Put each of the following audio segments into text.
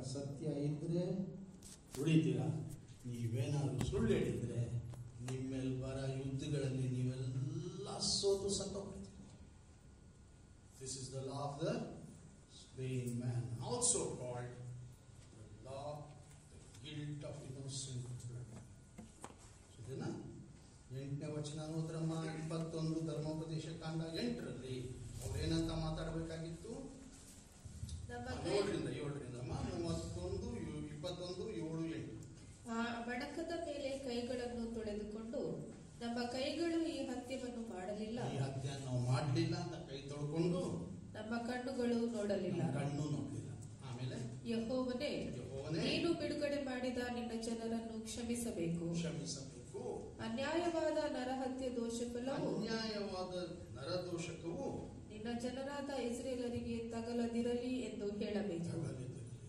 ಸತ್ಯ ಇದ್ರೆ ಉಳಿತೀರಾ ನೀವೇನಾದ್ರು ಸುಳ್ಳು ಹೇಳಿದ್ರೆ ನಿಮ್ಮ ಮೇಲೆ ಬರ ಯುದ್ಧಗಳಲ್ಲಿ ನೀವೆಲ್ಲ ಸೋತು ಸತ್ತೋಗ್ತೀರಿ this is the law of the slaying man also called the law the guilt of innocent ಇದನ್ನ ಎಂಟನೇ ವಚನ ಹೋದ್ರಮ್ಮ ಇಪ್ಪತ್ತೊಂದು ಧರ್ಮೋಪದೇಶ ಕಾಂಡ ಎಂಟರಲ್ಲಿ ಅವ್ರೇನಂತ ಮಾತಾಡಬೇಕಾಗಿತ್ತು ನಮ್ಮ ಕೈ ಏಳರಿಂದ ಏಳರಿಂದ ಅಮ್ಮ ಮೂವತ್ತೊಂದು ಏಳು- ಇಪ್ಪತ್ತೊಂದು ಏಳು ಎಂಟು ಆ ಬಡಕದ ಮೇಲೆ ಕೈಗಳನ್ನು ತೊಳೆದುಕೊಂಡು ನಮ್ಮ ಕೈಗಳು ಈ ಹತ್ಯವನ್ನು ಮಾಡಲಿಲ್ಲ ಈ ಹತ್ಯೆ ನಾವು ಮಾಡಲಿಲ್ಲ ಅಂತ ಕೈ ತೊಳ್ಕೊಂಡು ನಮ್ಮ ಕಣ್ಣುಗಳು ನೋಡಲಿಲ್ಲ ನಮ್ಮ ಕಣ್ಣು ನೋಡ್ಲಿಲ್ಲ ಆಮೇಲೆ ಯಹೋವನೇ ಯೆಹೋವನೇ ನೀನು ಬಿಡುಗಡೆ ಮಾಡಿದ ನಿನ್ನ ಜನರನ್ನು ಕ್ಷಮಿಸಬೇಕು ಕ್ಷಮಿಸಬೇಕು ಅನ್ಯಾಯವಾದ ನರಹತ್ಯೆ ದೋಷ ಫಲವು ಅನ್ಯಾಯವಾದ ನರದೋಷಕವು ನಿನ್ನ ಜನರಾದ ಇಸ್ರೇಲರಿಗೆ ತಗಲದಿರಲಿ ಎಂದು ಹೇಳಬೇಕು ಜಗಲಿದ್ದಲ್ಲಿ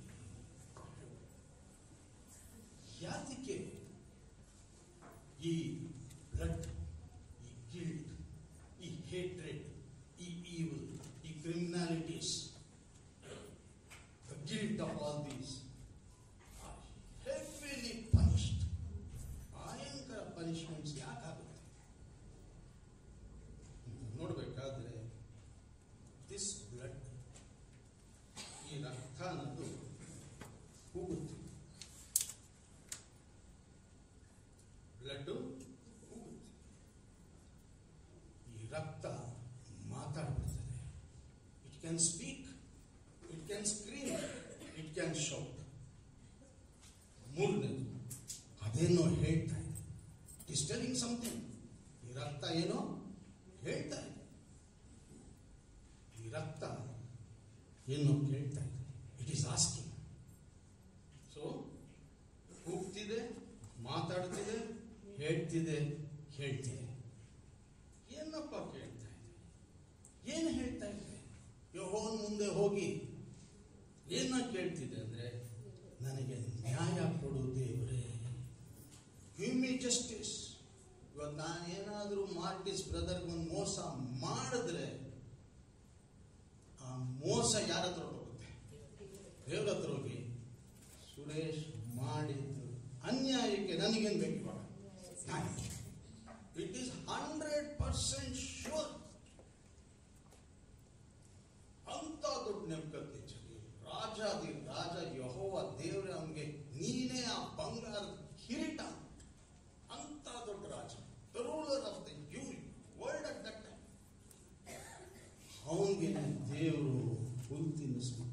ಯಾತಕ್ಕೆ ಈ ಬ್ಲಡ್ ಈ ಗಿಲ್ಟ್ ಈ ಹೇಟ್ರೆಡ್ ಈ ಈವಲ್ ಈ criminalities the guilt of all these heavily punished ಭಯಂಕರ ಪನಿಷ್ಮೆಂಟ್ಸ್ ಯಾಕಾಗುತ್ತೆ ನೋಡಬೇಕಾದ್ರೆ ದಿಸ್ ಬ್ಲಡ್ ಈ ರಕ್ತ ಅನ್ನೋದು ಕೂಗುತ್ತೆ ಬ್ಲಡ್ ಕೂಗುತ್ತೆ ಈ ರಕ್ತ ಮಾತಾಡ್ಬಿಡ್ತದೆ it can speak it can scream it can shout ಮೂರನೇದು ಅದೇನೋ ಹೇಳ್ತಾ ಇದೆ ಇಟ್ ಇಸ್ ಟೆಲಿಂಗ್ ಸಮಥಿಂಗ್ ಈ ರಕ್ತ ಏನೋ ಹೇಳ್ತಾ ಇದೆ ಈ ರಕ್ತ ಏನೋ ಕೇಳ್ತಾ ಇದೆ ಇಟ್ ಈಸ್ ಆಸ್ಕಿಂಗ್ ಸೊ ಕೂಗ್ತಿದೆ ಮಾತಾಡ್ತಿದೆ ಹೇಳ್ತಿದೆ ಹೇಳ್ತಿದೆ ಏನಪ್ಪ ಕೇಳ್ತಾ ಇದೆ ಏನು ಹೇಳ್ತಾ ಇದೆ ಯಹೋವನ್ ಮುಂದೆ ಹೋಗಿ ಏನ ಕೇಳ್ತಿದೆ ಅಂದ್ರೆ ನನಗೆ ನ್ಯಾಯ ಕೊಡು ದೇವರೇ ಗಿವ್ ಮಿ ಜಸ್ಟಿಸ್ ಇವತ್ತು ನಾನೇನಾದರೂ ಮಾರ್ಟಿಸ್ ಬ್ರದರ್ಗೆ ಒಂದು ಮೋಸ ಮಾಡಿದ್ರೆ ಆ ಮೋಸ ಯಾರ ಹತ್ರ ಹೋಗುತ್ತೆ ದೇವ್ರ ಹತ್ರ ಹೋಗಿ ಸುರೇಶ್ ಮಾಡಿದ್ದು ಅನ್ಯಾಯಕ್ಕೆ ನನಗೇನು ಬೇಕು ಇವಾಗ it is hundred percent sure ಅಂತ ದೊಡ್ಡ ನೆಮ್ಮಕತ್ತೆ ರಾಜಾದಿ ರಾಜ ಯಹೋವ ದೇವ್ರ ಅವನಿಗೆ ನೀನೇ ಆ ಬಂಗಾರದ ಕಿರೀಟ ಅಂತ ದೊಡ್ಡ ರಾಜ the ruler of the you world at that time ಅವನಿಗೆ ದೇವರು ಹುಲ್ ತಿನ್ನಿಸ್ಬಿಟ್ರು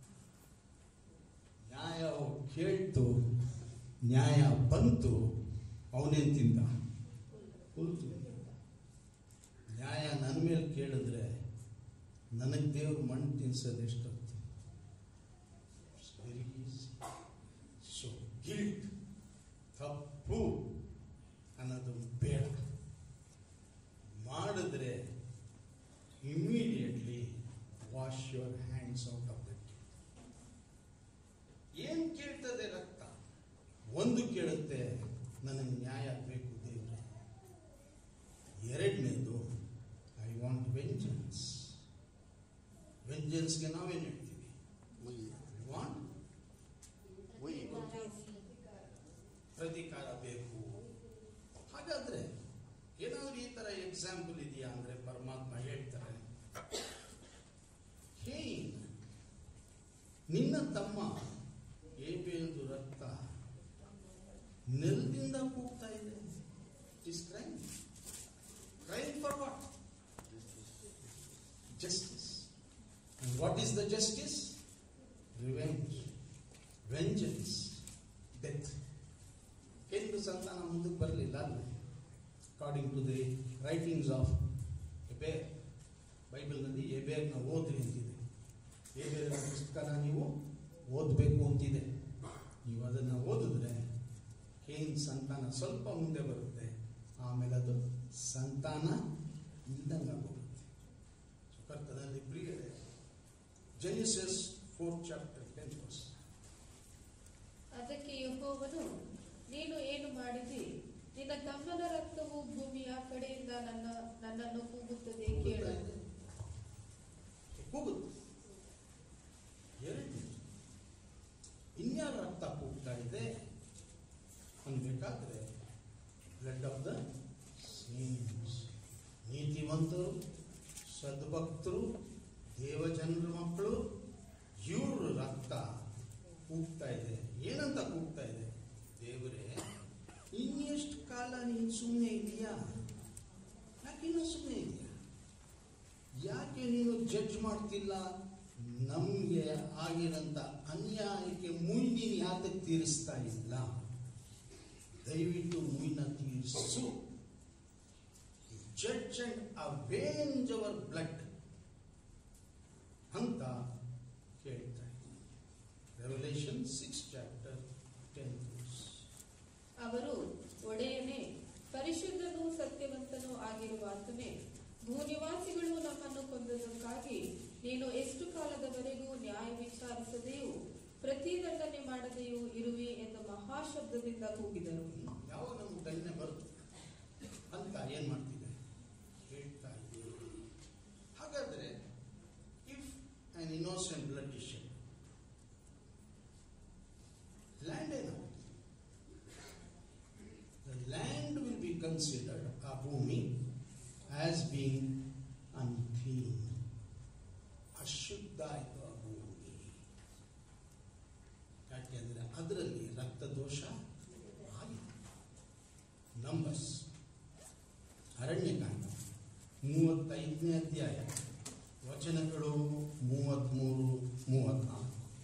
ನ್ಯಾಯ ಅವ್ರು ಕೇಳ್ತು ನ್ಯಾಯ ಬಂತು ಅವನೇನ್ ತಿಂದ ಹುಲ್ ತಿಂದ ನ್ಯಾಯ ನನ್ನ ಮೇಲೆ ಕೇಳಿದ್ರೆ ನನಗೆ ದೇವ್ರು ಮಣ್ಣು ತಿನ್ಸೋದು ಎಷ್ಟೊತ್ತು ವೆರಿ ಈಸಿ ಸೊ ಗಿಲ್ಟ್ ತಪ್ಪು ಅನ್ನೋದು ಬೇಡ ಮಾಡಿದ್ರೆ immediately wash your hands out of that ಏನ್ ಕೇಳ್ತದೆ ರಕ್ತ ಒಂದು ಕೇಳುತ್ತೆ ನನಗೆ ನ್ಯಾಯ ಬೇಕು ದೇವರೇ ಎರಡನೇದು ಐ ವಾಂಟ್ ವೆಂಜನ್ಸ್ ವೆಂಜನ್ಸ್ಗೆ ನಾವೇನು ಹೇಳ್ತೀವಿ ವಾಂಟ್ ಪ್ರತೀಕಾರ ಬೇಕು ಹಾಗಾದ್ರೆ ಏನಾದ್ರು ಈ ತರ ಎಕ್ಸಾಂಪಲ್ ಇದೆಯಾ ಅಂದ್ರೆ ಪರಮಾತ್ಮ ಹೇಳ್ತಾರೆ ಹೇ ನಿನ್ನ ತಮ್ಮ ಏಬೇಲ್ದು ರಕ್ತ ನೆಲದಿಂದ ಕೂಗ್ತಾ ಇದೆ is crime crime for what justice what is the justice revenge vengeance death ಎಂದು ಸಂತಾನ ಮುಂದಕ್ಕೆ ಬರಲಿಲ್ಲ ಅಲ್ಲ according to the writings of Hebrew ಬೈಬಲ್ನಲ್ಲಿ ಎಬೇರ್ನ ಓದ್ರಿ ಅಂತಿದೆ ಎಬೇರಿನ ಪುಸ್ತಕನ ನೀವು ಓದಬೇಕು ಅಂತಿದೆ ನೀವು ಅದನ್ನು ಓದಿದ್ರೆ ಕೇನ್ ಸಂತಾನ ಸ್ವಲ್ಪ ಮುಂದೆ ಬರುತ್ತೆ ಆಮೇಲೆ ಅದು ಸಂತಾನ ಇಲ್ದಂಗೆ ಆಗೋಗುತ್ತೆ ಸೊ ಕರ್ತನಲ್ಲಿ ಪ್ರಿಯರೇ Genesis fourth chapter ten verse ಅದಕ್ಕೆ ಯೆಹೋವನು ನೀನು ಏನು ಮಾಡಿದಿ ನಿನ್ನ ತಮ್ಮನ ರಕ್ತವು ಭೂಮಿಯ ಕಡೆಯಿಂದ ನನ್ನ ನನ್ನನ್ನು ಕೂಗುತ್ತದೆ ಕೇಳು ಕೂಗುತ್ತೆ ಎರಡು ಇನ್ಯಾರ ರಕ್ತ ಕೂಗ್ತಾ ಇದೆ ಅನ್ಬೇಕಾದ್ರೆ ಬ್ಲಡ್ ಆಫ್ ದ ಸೇಂಟ್ಸ್ ನೀತಿವಂತರು ಸದ್ಭಕ್ತರು ದೇವಜನರ ಮಕ್ಕಳು ಇವ್ರ ರಕ್ತ ಕೂಗ್ತಾ ಇದೆ ಏನಂತ ಕೂಗ್ತಾ ಇದೆ ದೇವರೇ ಇನ್ನೆಷ್ಟು ಕಾಲ ನೀನು ಸುಮ್ಮನೆ ಇದೆಯಾ ಯಾಕೆ ಇನ್ನೂ ಸುಮ್ಮನೆ ಇದೆಯಾ ಯಾಕೆ ನೀನು ಜಡ್ಜ್ ಮಾಡ್ತಿಲ್ಲ ನಮಗೆ ಆಗಿರಂತ ಅನ್ಯಾಯಕ್ಕೆ ಮುಯ್ ನೀನು ಯಾತಕ್ಕೆ ತೀರಿಸ್ತಾ ಇಲ್ಲ ದಯವಿಟ್ಟು ಮುಯ್ನ ತೀರಿಸು judge and avenge our blood ಅಂತ ಕೇಳ್ತಾ ರೆವಲೇಷನ್ ಸಿಕ್ಸ್ ಚಾಪ್ಟರ್ ಟೆನ್ ಅವರು ಒಡೆಯನೇ ಪರಿಶುದ್ಧನೂ ಸತ್ಯವಂತನೂ ಆಗಿರುವ ಆತನೇ ಭೂನಿವಾಸಿಗಳು ನಮ್ಮನ್ನು ಕೊಂದದಕ್ಕಾಗಿ ನೀನು ಎಷ್ಟು ಕಾಲದವರೆಗೂ ನ್ಯಾಯ ವಿಚಾರಿಸದೆಯೂ ಪ್ರತಿದಂಡನೆ ಮಾಡದೆಯೂ ಇರುವೆ ಎಂದು ಮಹಾಶಬ್ದದಿಂದ ಕೂಗಿದರು ಯಾವಾಗ ನಮ್ಗೆ ದಂಡನೆ ಬರುತ್ತೆ ಅಂತ ಏನ್ ಮಾಡ್ತಿದೆ ಹೇಳ್ತಾ ಇದೆ ಹಾಗಾದ್ರೆ if an innocent blood is shed land ಏನಾಗುತ್ತೆ the land will be considered ಆ ಭೂಮಿ ಆಸ್ ಬೀಂಗ್ ಅನ್ಕ್ಲೀನ್ ಅಶುದ್ಧ ಆಯಿತು ಆ ಭೂಮಿ ಯಾಕೆಂದ್ರೆ ಅದರಲ್ಲಿ ರಕ್ತ ದೋಷ ಆಗಿದೆ ನಂಬರ್ಸ್ ಅರಣ್ಯಕಾಂಡ ಮೂವತ್ತೈದನೇ ಅಧ್ಯಾಯ ವಚನಗಳು ಮೂವತ್ತ್ಮೂರು ಮೂವತ್ನಾಲ್ಕು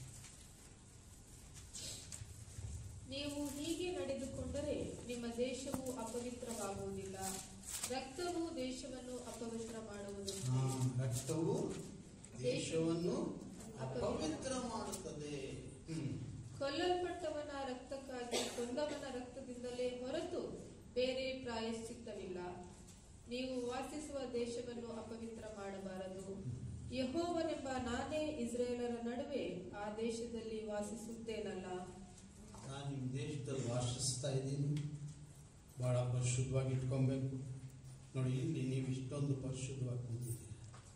ನೀವು ಹೀಗೆ ನಡೆದುಕೊಂಡರೆ ನಿಮ್ಮ ದೇಶವು ಅಪವಿತ್ರವಾಗುವುದಿಲ್ಲ ರಕ್ತವು ದೇಶವನ್ನು ಅಪವಿತ್ರ ಮಾಡುವುದು ಆ, ರಕ್ತವು ದೇಶವನ್ನು ಅಪವಿತ್ರ ಮಾಡುತ್ತದೆ ಹ್ಮ್. ಕೊಲ್ಲಲ್ಪಟ್ಟವನ ರಕ್ತಕ್ಕಾಗಿ ಕೊಂದವನ ರಕ್ತದಿಂದಲೇ ಹೊರತು ಬೇರೆ ಪ್ರಾಯಶ್ಚಿತ್ತವಿಲ್ಲ ನೀವು ವಾಸಿಸುವ ದೇಶವನ್ನು ಅಪವಿತ್ರ ಮಾಡಬಾರದು ಯಹೋವನೆಂಬ ನಾನೇ ಇಸ್ರೇಲರ ನಡುವೆ ಆ ದೇಶದಲ್ಲಿ ವಾಸಿಸುತ್ತೇನಲ್ಲ ನಾನು ನಿಮ್ಮ ದೇಶದಲ್ಲಿ ವಾಸಿಸ್ತಾ ಇದ್ದೀನಿ ಬಹಳ ಪರಿಶುದ್ಧವಾಗಿ ಇಟ್ಕೊಬೇಕು ನೋಡಿ ಇಲ್ಲಿ ನೀವು ಇಷ್ಟೊಂದು ಪರಿಶುದ್ಧವಾಗಿ ಕೂತಿದ್ದೀರಿ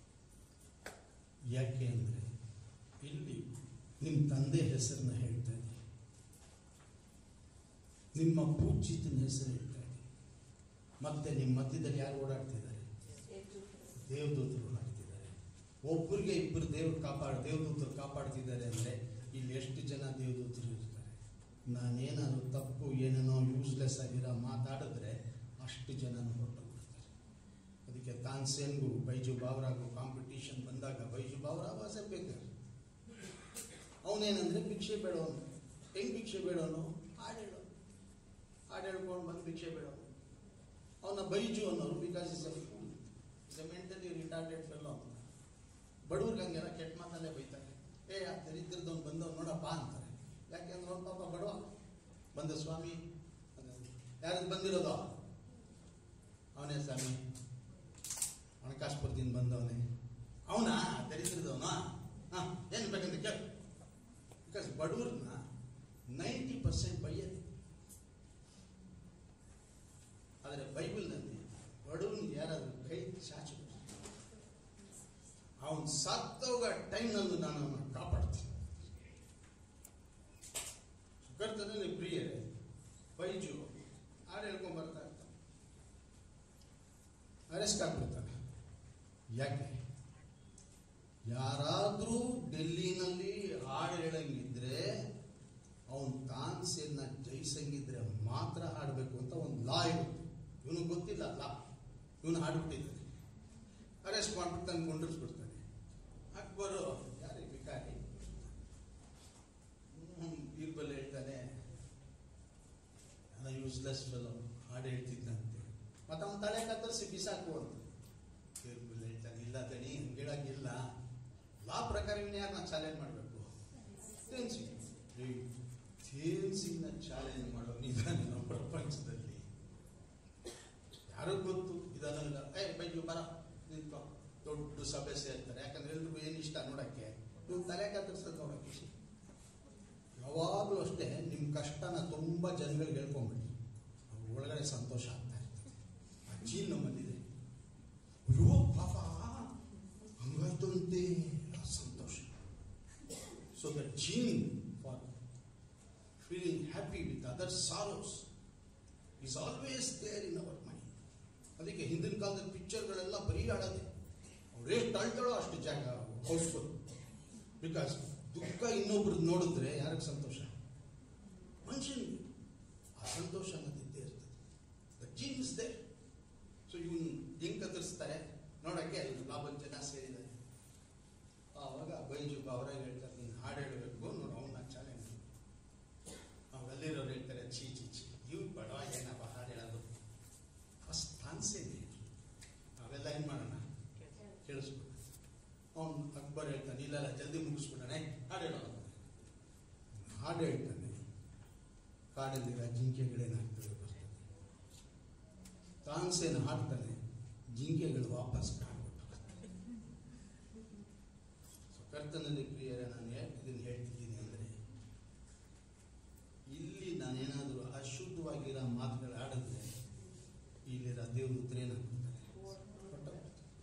ಯಾಕೆ ಅಂದರೆ ಇಲ್ಲಿ ನಿಮ್ಮ ತಂದೆ ಹೆಸರನ್ನ ಹೇಳ್ತಾ ಇದ್ದೀನಿ ನಿಮ್ಮ ಪೂಜಿತನ ಹೆಸರು ಹೇಳ್ತಾ ಇದ್ದೀನಿ ಮತ್ತೆ ನಿಮ್ಮ ಮಧ್ಯದಲ್ಲಿ ಯಾರು ಓಡಾಡ್ತಿದ್ದಾರೆ ದೇವದೂತರು ಓಡಾಡ್ತಿದ್ದಾರೆ ಒಬ್ಬರಿಗೆ ಇಬ್ಬರು ದೇವ್ರು ಕಾಪಾಡ್ ದೇವದೂತರು ಕಾಪಾಡ್ತಿದ್ದಾರೆ ಅಂದರೆ ಇಲ್ಲಿ ಎಷ್ಟು ಜನ ದೇವದೂತರು ಇರ್ತಾರೆ ನಾನೇನಾದ್ರು ತಪ್ಪು ಏನೇನೋ ಯೂಸ್ಲೆಸ್ ಆಗಿರೋ ಮಾತಾಡಿದ್ರೆ ಅಷ್ಟು ಜನ ಹೊರಟೋಗ್ಬಿಡ್ತಾರೆ ಅದಕ್ಕೆ ತಾನ್ಸೇನ್ಗೂ ಬೈಜು ಬಾವ್ರಾಗೂ ಕಾಂಪಿಟೇಷನ್ ಬಂದಾಗ ಬೈಜು ಬಾವ್ರಾ ವಾಸ ಬೇಕಾರೆ ಅವನೇನಂದ್ರೆ ಭಿಕ್ಷೆ ಬೇಡವನು ಹೆಂಗ್ ಭಿಕ್ಷೆ ಬೇಡವನು ಹಾಡು ಹೇಳೋ ಹಾಡು ಹೇಳ್ಕೊಂಡು ಬಂದು ಭಿಕ್ಷೆ ಬೇಡವನು ಅವನ ಬೈಜು ಅನ್ನೋರು because is is a mentally retarded fellow ಅಂತ ಬಡವ್ರಿಗೆ ಹಂಗೆಲ್ಲ ಕೆಟ್ಟ ಮಾತಲ್ಲೇ ಬೈತಾರೆ ಏ ಆ ದರಿದ್ರದವ್ನು ಬಂದವ್ ನೋಡಪ್ಪ ಅಂತಾರೆ ಯಾಕೆಂದ್ರೆ ಅವ್ನು ಪಾಪ ಬಡವ ಬಂದ ಸ್ವಾಮಿ ಯಾರದು ಬಂದಿರೋದು ಅವನೇ ಸ್ವಾಮಿ ಹಣಕಾಸ್ಪುರದಿಂದ ಬಂದವನೇ ಅವನಾ ದರಿದ್ರದವನ ಹಾ ಏನು ಬೇಕಂತ ಕೇಳು ಬಿಕಾಸ್ ಬಡವ್ರನ್ನ ನೈಂಟಿ ಪರ್ಸೆಂಟ್ ಬೈಯದೆ ಆದರೆ ಬೈಬಲ್ನಲ್ಲಿ ಬಡವ್ರನ್ನ ಯಾರಾದ್ರೂ ಕೈ ಚಾಚು ಅವನು ಸತ್ತೋಗ ಟೈಮ್ನಲ್ಲೂ ನಾನು ಅವನ್ನ ಕಾಪಾಡ್ತೀನಿ ಕರ್ತನಲ್ಲಿ ಪ್ರಿಯರೇ ಬೈಜು ಹಾಡು ಹೇಳ್ಕೊಂಡ್ ಬರ್ತಾ ಇರ್ತಾನೆ ಅರೆಸ್ಟ್ ಆಗ್ಬಿಡ್ತಾನೆ ಯಾಕೆ ಯಾರಾದ್ರೂ ಡೆಲ್ಲಿನಲ್ಲಿ ಹಾಡು ಹೇಳಂಗಿದ್ರೆ ಅವನು ತಾನ್ಸೇನ ಜಯಿಸಂಗಿದ್ರೆ ಮಾತ್ರ ಹಾಡಬೇಕು ಅಂತ ಒಂದು ಲಾ ಇರುತ್ತೆ ಇವನಿಗೆ ಗೊತ್ತಿಲ್ಲ ಲಾ ಇವನು ಹಾಡ್ಬಿಟ್ಟಿದ್ದಾನೆ ಅರೆಸ್ಟ್ ಮಾಡ್ಬಿಟ್ಟು ತಂದು ಕೊಂಡಿಸ್ಬಿಡ್ತಾನೆ ಅಕ್ಬರು ಯಾರೇ ಬಿಕಾರಿ ಬೀರ್ಬಲ್ ಹೇಳ್ತಾನೆ ಯೂಸ್ಲೆಸ್ ಫೆಲೋ ಹಾಡು ಹೇಳ್ತಿದ್ದಂತೆ ಮತ್ತೆ ಅವನ ತಲೆ ಕತ್ತರಿಸಿ ಬಿಸಾಕು ಅಂತ ಬೀರ್ಬಲ್ ಹೇಳ್ತಾನೆ ಇಲ್ಲ ತಡಿ ಹಂಗೆ ಹೇಳಂಗಿಲ್ಲ ಲಾ ಪ್ರಕಾರ ಇವನ್ನ ಯಾರನ್ನ ಚಾಲೆಂಜ್ ಮಾಡಬೇಕು ತೇನ್ಸಿಂಗ್ ತೇನ್ಸಿಂಗ್ನ ಚಾಲೆಂಜ್ ಮಾಡೋ ನಿಧಾನ ನಮ್ಮ ಪ್ರಪಂಚದಲ್ಲಿ ಯಾರೋ ಗೊತ್ತು ಇದನ್ನೆಲ್ಲ ಏ ಬೈಜು ಬರ ನಿಂತ್ಕೊ ದೊಡ್ಡ ಸಭೆ ಸೇರ್ತಾರೆ ಯಾಕಂದ್ರೆ ಎಲ್ರಿಗೂ ಏನು ಇಷ್ಟ ನೋಡಕ್ಕೆ ನೀವು ತಲೆ ಕತ್ತರಿಸೋದು ನೋಡಕ್ಕೆ ಇಷ್ಟ ಯಾವಾಗಲೂ ಅಷ್ಟೇ ನಿಮ್ಮ ಕಷ್ಟನ ತುಂಬ ಜನಗಳಿಗೆ ಹೇಳ್ಕೊಂಬಿಡಿ ಅವ್ರ ಒಳಗಡೆ ಸಂತೋಷ ಆಗ್ತಾ ಇರ್ತದೆ ಆ ಜೀನ್ ನಮ್ಮಲ್ಲಿದೆ ಅಯ್ಯೋ ಪಾಪ ಹಂಗಾಯ್ತು ಅಂತೆ ಆ ಸಂತೋಷ so the gene for feeling happy with other sorrows is always there in our mind. ಅದಕ್ಕೆ ಹಿಂದಿನ ಕಾಲದ ಪಿಕ್ಚರ್ಗಳೆಲ್ಲ ಬರೀ ಆಡೋದೆ ಅವ್ರು ಎಷ್ಟು ಅಳ್ತಾಳೋ ಅಷ್ಟು ಜಾಗ ಹೌಸ್ಫುಲ್ ಬಿಕಾಸ್ ದುಃಖ ಇನ್ನೊಬ್ರದ್ದು ನೋಡಿದ್ರೆ ಯಾರಿಗೆ ಸಂತೋಷ ಮನುಷ್ಯನಿಗೆ ಆ ಸಂತೋಷ ಅನ್ನೋದು ಇದ್ದೇ ಇರ್ತದೆ the gene is there so even ಹೆಂಗ್ ಕತ್ತರಿಸ್ತಾರೆ ನೋಡಕ್ಕೆ ಅಲ್ಲಿ ಲಾಭನ್ ಜನ ಸೇರಿದ್ದಾರೆ ಆವಾಗ ಬೈಜು ಅವರಾಗ ಹೇಳ್ತಾರೆ ನೀನು ಹಾಡು ಹೇಳಬೇಕು ನೋಡು ಅವನ್ನ ಚಾಲೆಂಜ್ ಅಲ್ಲಿರೋರು ಹೇಳ್ತಾರೆ ಚೀ ಚಿ ಚಿ ಇವ್ ಬಡವ ಏನಪ್ಪ ಹಾಡು ಹೇಳೋದು ಫಸ್ಟ್ ತಾನ್ಸೇನೆ ನಾವೆಲ್ಲ ಏನ್ ಮಾಡೋಣ ಕೇಳಿಸ್ಬಿಡ ಅವನು ಅಕ್ಬರ್ ಹೇಳ್ತಾನೆ ಇಲ್ಲ ಜಲ್ದಿ ಮುಗಿಸ್ಬಿಡೋಣ ಹಾಡು ಹೇಳೋಣ ಹಾಡು ಹೇಳ್ತಾನೆ ಕಾಡಲ್ಲಿರೋ ಜಿಂಕೆಗಳೇನಾಗ್ತದೆ ಬರ್ತದೆ ತಾನ್ಸೇನ ಹಾಡ್ತಾನೆ ಜಿಂಕೆಗಳು ವಾಪಸ್ ಕಾಡ್ಬಿಟ್ಟು ಸೊ ಕರ್ತನಲ್ಲಿ ಪ್ರಿಯರೇ ನಾನು ಯಾಕೆ ಇದನ್ನು ಹೇಳ್ತಿದ್ದೀನಿ ಅಂದರೆ ಇಲ್ಲಿ ನಾನೇನಾದರೂ ಅಶುದ್ಧವಾಗಿರೋ ಮಾತುಗಳು ಆಡಿದ್ರೆ ಇಲ್ಲಿರೋ ದೇವದೂತರು ಏನಾಗ್ತಾರೆ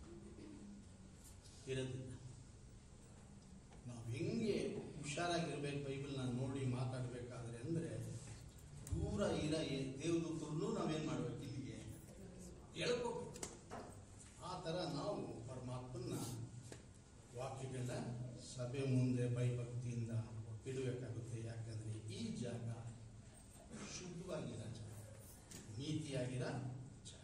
ಇರೋದಿಲ್ಲ ನಾವು ಹೆಂಗೆ ಹುಷಾರಾಗಿರ್ಬೇಕು ಬೈಬಲ್ ನಾನು ನೋಡಿ ಮಾತಾಡಬೇಕಾದ್ರೆ ಅಂದರೆ ದೂರ ಇರೋ ದೇವದೂತರನ್ನು ನಾವೇನು ಮಾಡ್ಬೇಕು ಇಲ್ಲಿಗೆ ಹೇಳ್ಕೋಬೇಕು ಆ ಥರ ನಾವು ಪರಮಾತ್ಮನ ವಾಕ್ಯಗಳನ್ನ ಸಭೆ ಮುಂದೆ ಭಯಭಕ್ತಿಯಿಂದ ಇಡಬೇಕಾಗುತ್ತೆ ಯಾಕಂದ್ರೆ ಈ ಜಾಗ ಶುದ್ಧವಾಗಿರೋ ಜಾಗ ನೀತಿಯಾಗಿರೋ ಜಾಗ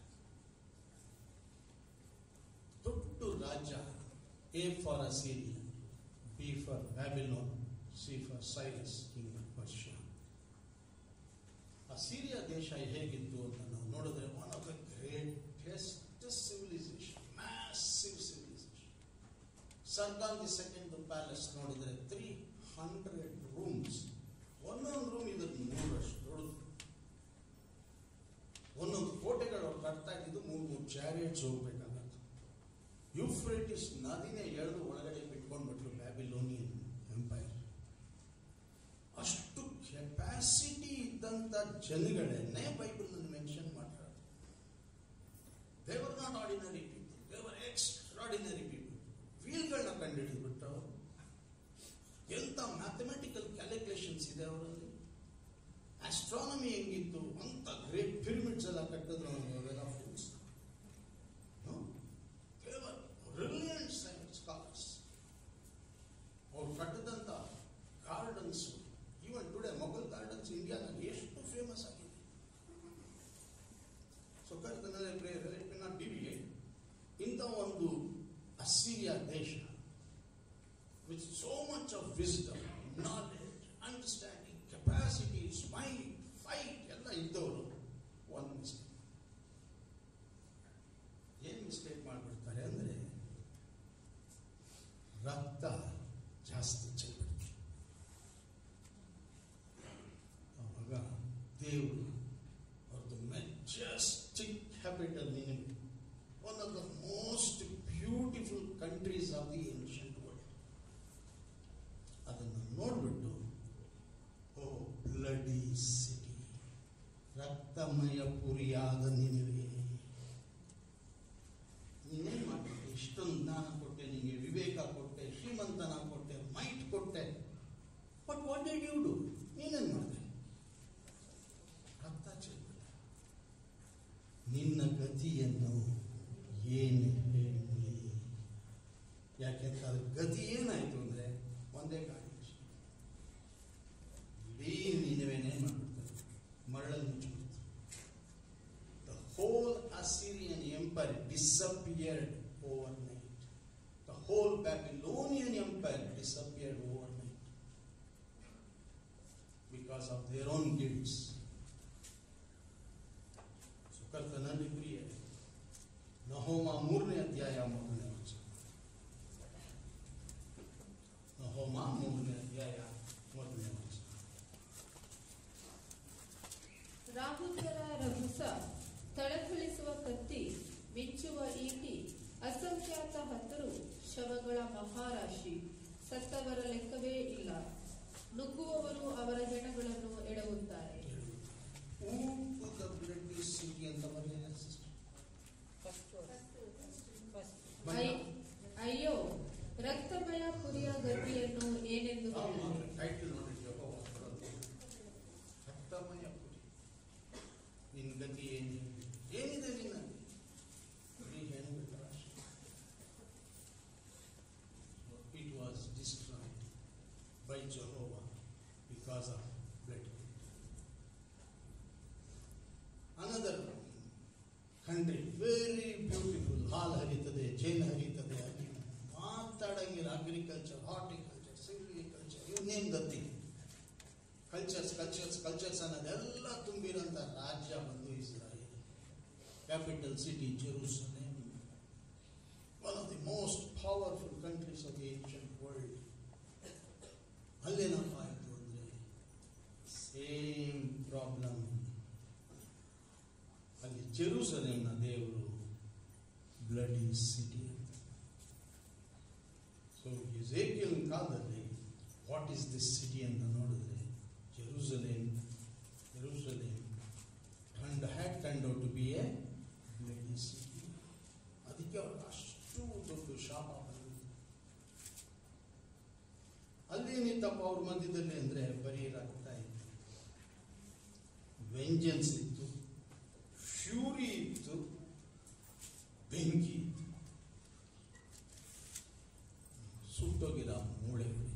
ದೊಡ್ಡ ರಾಜ್ಯ A for Assyria B for Babylon C for Cyrus king of Persia Assyria ದೇಶ ಹೇಗಿತ್ತು ಅಂತ ನಾವು ನೋಡಿದ್ರೆ one of the greatest civilisation massive civilisation Sargon the second palace ನೋಡಿದ್ರೆ ತ್ರೀ ಹಂಡ್ರೆಡ್ ರೂಮ್ಸ್ ಒಂದೊಂದು ರೂಮ್ ಇದಕ್ಕೆ ಮೂರಷ್ಟು ದೊಡ್ಡದು ಒಂದೊಂದು ಕೋಟೆಗಳು ಅವ್ರು ಕಟ್ತಾ ಇದ್ದಿದ್ದು ಮೂರು ಮೂರು ಚಾರಿಯಟ್ಸ್ ಹೋಗ್ಬೇಕಾಗತ್ತೆ ಯುಫ್ರೇಟಿಸ್ ನದಿನೇ ಎಳೆದು ಒಳಗಡೆ ಬಿಟ್ಕೊಂಡ್ಬಿಟ್ರು ಬ್ಯಾಬಿಲೋನಿಯನ್ ಎಂಪೈರ್ ಅಷ್ಟು ಕೆಪಾಸಿಟಿ ಇದ್ದಂತ ಜನಗಳನ್ನೇ ಬೈಬಲ್ ಮೆನ್ಷನ್ ಮಾಡ್ತಾರೆ ದೇವರ್ ನಾಟ್ ಆರ್ಡಿನರಿ ಪೀಪಲ್ ದೇವರ್ ಎಕ್ಸ್ಟ್ರಾಡಿನರಿ ಪೀಪಲ್ ವೀಲ್ಗಳನ್ನ ಕಂಡುಹಿಡಿದ್ಬಿಟ್ಟು ಎಂತ ಮ್ಯಾಥಮೆಟಿಕಲ್ ಕ್ಯಾಲ್ಕುಲೇಷನ್ಸ್ ಇದೆ ಅವರಲ್ಲಿ ಆಸ್ಟ್ರಾನಮಿ ಹೆಂಗಿತ್ತು ಅಂತ ಗ್ರೇಟ್ ಪಿರಮಿಡ್ಸ್ ಎಲ್ಲ ಕಟ್ಟಿದ್ರು ಅವೆಲ್ಲ ಫೂಲ್ಸ್ ದೇವರ್ ಬ್ರಿಲಿಯಂಟ್ ಸೈನ್ಸ್ ಸ್ಕಾಲರ್ಸ್ ಅವ್ರು ಕಟ್ಟಿದಂತ gardens even today Mughal gardens ಇಂಡಿಯಾನಲ್ಲಿ ಎಷ್ಟು ಫೇಮಸ್ ಆಗಿದೆ ಸೊ ಕರ್ತನಲ್ಲಿ ಪ್ರೇಯರ್ ನಾಟ್ ಡಿವಿಯೇಟ್ ಇಂಥ ಒಂದು ಅಸಿರಿಯಾ ದೇಶ with so much of wisdom, knowledge, understanding, capacity, smile, fight ಎಲ್ಲ ಇದ್ದವರು ಒಂದು ಮಿಸ್ಟೇಕ್ ಏನ್ ಮಿಸ್ಟೇಕ್ ಮಾಡ್ಬಿಡ್ತಾರೆ ಅಂದ್ರೆ ರಕ್ತ ಜಾಸ್ತಿ ಚೆಲ್ಬಿಡ್ತಾರೆ ಅವಾಗ ದೇವರು ಅವ್ರದ್ದು ಮೆಜೆಸ್ಟಿಕ್ ಕ್ಯಾಪಿಟಲ್ ನಿನಗೆ one of the most beautiful countries of the ancient world ಅದನ್ನು ನೋಡ್ಬಿಟ್ಟು ಓ ಬ್ಲಡಿ ಸಿಟಿ ರಕ್ತಮಯ ಪುರಿಯಾದ ನಿನಗೆ ನೀನೇನ್ ಮಾಡ್ಬಿಟ್ಟೆ ಇಷ್ಟೊಂದು ಜ್ಞಾನ ಕೊಟ್ಟೆ ನಿನಗೆ ವಿವೇಕ ಕೊಟ್ಟೆ ಶ್ರೀಮಂತನ ಕೊಟ್ಟೆ ಮೈಟ್ ಕೊಟ್ಟೆ but what did you do ನೀನೇನ್ ಮಾಡಿದೆ ರಕ್ತ ಚೆಲ್ಬಿಟ್ಟೆ ನಿನ್ನ ಗತಿಯನ್ನು ಏನು ಹೇಳಿ ಯಾಕೆಂದ್ರೆ ಅದ್ರ ಗತಿ ಏನಾಯ್ತು ಅಂದ್ರೆ ಒಂದೇ ಕಾರಣ ಅಷ್ಟೇ. ಇಡೀ ನೀನವೇನೇ ಮಾಡ್ಬಿಡ್ತಾರೆ ಮರಳಲ್ಲಿ ಮುಚ್ಚಿಬಿಡ್ತು the whole Assyrian empire disappeared overnight the whole Babylonian empire disappeared overnight because of their own guilts ಸುಕರ್ತನಲ್ಲಿ ಪ್ರಿಯ ನಹೋಮ ಮೂರನೇ ಅಧ್ಯಾಯ ಮೊದಲನೇ ವಚನ ನಹೋಮ ಮೂರನೇ ಅಧ್ಯಾಯ ಮೊದಲನೇ ವಚನ ರಾಹುತರ ರಭಸ ತಳತಳಿಸುವ ಕತ್ತಿ ಮಿಂಚುವ ಈಟಿ ಅಸಂಖ್ಯಾತ ಹತರು ಶವಗಳ ಮಹಾರಾಶಿ ಸತ್ತವರ ಲೆಕ್ಕವೇ ಇಲ್ಲ ನುಗ್ಗುವವರು ಅವರ ಹೆಣಗಳನ್ನು ಎಡವುತ್ತಾರೆ ಊಟು ದ ಬ್ಲಡ್ ಸಿಟಿ ಅಂತ ಬರೆದಿದೆ ಸಿಸ್ಟರ್ ಅಯ್- ಅಯ್ಯೋ ರಕ್ತಮಯ ಪುರಿಯ ಗತಿಯನ್ನು ಏನೆಂದು ಹೇಳಲಿ ಟೈಟಲ್ ನೋಡಿ ಯೆಹೋವ because of blood another country very beautiful ಹಾಲ್ ಹರಿತದೆ ಜೇನು ಹರಿತದೆ ಅಲ್ಲಿ ಮಾತಾಡಂಗಿಲ್ಲ ಅಗ್ರಿಕಲ್ಚರ್ ಹಾರ್ಟಿಕಲ್ಚರ್ ಸಿಲ್ವಿಕಲ್ಚರ್ ಇವು ನೇಮ್ ದತ್ತಿ ಕಲ್ಚರ್ಸ್ ಕಲ್ಚರ್ಸ್ ಕಲ್ಚರ್ಸ್ ಅನ್ನೋದೆಲ್ಲ ತುಂಬಿರೋಂಥ ರಾಜ್ಯ ಬಂದು Israel capital city Jerusalem one of the most powerful countries of the ancient world ಅಲ್ಲೇನಪ್ಪ ಆಯಿತು ಅಂದರೆ ಸೇಮ್ ಪ್ರಾಬ್ಲಮ್ ಅಲ್ಲಿ ಜೆರೂಸಲೇಮ್ನ ದೇವರು ಬ್ಲಡಿ ಸಿಟಿ ಅಂತ ಸೊ ಇಸೇಕಿಯಲ್ ಕಾಲದಲ್ಲಿ ವಾಟ್ ಈಸ್ ದಿಸ್ ಸಿಟಿ ಅಂತ ನೋಡಿದ್ರೆ Jerusalem Jerusalem and had turned out to be a bloody city ಅದಕ್ಕೆ ಅವ್ರಿಗೆ ಅಷ್ಟು ದೊಡ್ಡ ಶಾಪ ಬಂದಿದೆ ಅಲ್ಲೇನಿತ್ತಪ್ಪ ಅವ್ರ ಮಧ್ಯದಲ್ಲಿ ಅಂದರೆ ಬರೀ ರಕ್ತ ಇತ್ತು ವೆಂಜನ್ಸ್ ಇತ್ತು ಫ್ಯೂರಿ ಇತ್ತು ಬೆಂಕಿ ಇತ್ತು ಸುಟ್ಟೋಗಿರೋ ಮೂಳೆಗಳಿತ್ತು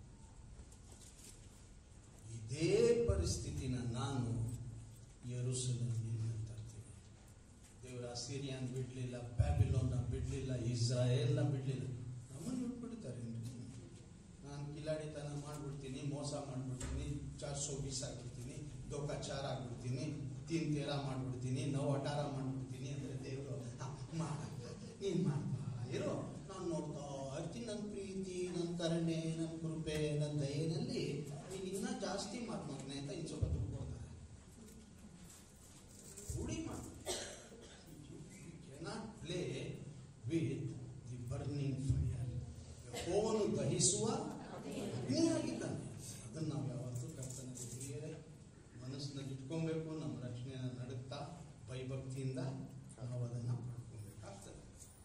ಇದೇ ಪರಿಸ್ಥಿತಿನ ನಾನು ಯರುಸಲೇಮಿನಿಂದ ತರ್ತೀನಿ ದೇವರ ಅಸಿರಿಯನ್ ಬಿಡಲಿಲ್ಲ ಬ್ಯಾಬಿಲೋನ್ನ ಬಿಡಲಿಲ್ಲ ಇಸ್ರಾಯೇಲ್ನ ಬಿಡಲಿಲ್ಲ ನಮ್ಮನ್ನು ಬಿಟ್ಬಿಡ್ತಾರೆ ನಾನು ಕಿಲಾಡಿತನ ಮಾಡ್ಬಿಡ್ತೀನಿ ಮೋಸ ಮಾಡ್ಬಿಡ್ತೀನಿ ಚಾರ್ಸೋ ಬೀಸ್ ಆಗ್ಬಿಡ್ತೀನಿ ದೊಕ್ಕಾಚಾರ ಆಗ್ಬಿಡ್ತೀನಿ ತಿನ್ ತೇರ ಮಾಡ್ಬಿಡ್ತೀನಿ ನೋವು ಅಟಾರ ಮಾಡ್ಬಿಡ್ತೀನಿ ಅಂದರೆ ದೇವರು ಮಾಡ ನೀನು ಮಾಡ್ತಾ ಇರೋ ನಾನು ನೋಡ್ತಾ ಇರ್ತೀನಿ ನನ್ನ ಪ್ರೀತಿ ನನ್ನ ಕರುಣೆ ನನ್ನ ಕೃಪೆ ನನ್ನ ದಯೆನಲ್ಲಿ ನೀನು ಇನ್ನೂ ಜಾಸ್ತಿ ಮಾತು ಮಗನೆ ಅಂತ ಇನ್ನು ಸ್ವಲ್ಪ ದುಡ್ಡು ಕೊಡ್ತಾರೆ ರೂಢಿ ಮಾಡಿ cannot play with the burning fire ಯೆಹೋವನು ದಹಿಸುವ ಅಗ್ನಿಯಾಗಿದ್ದಾನೆ ಅದನ್ನು ನಾವು ಯಾವತ್ತೂ ಕರ್ತನ ಹಿರಿಯರೇ ಮನಸ್ಸಿನಲ್ಲಿ ಇಟ್ಕೊಬೇಕು ನಮ್ಮ ರಕ್ಷಣೆಯನ್ನು ನಡುತ್ತಾ ಭಯಭಕ್ತಿಯಿಂದ ನಾವು ಅದನ್ನು ಪಡ್ಕೊಬೇಕಾಗ್ತದೆ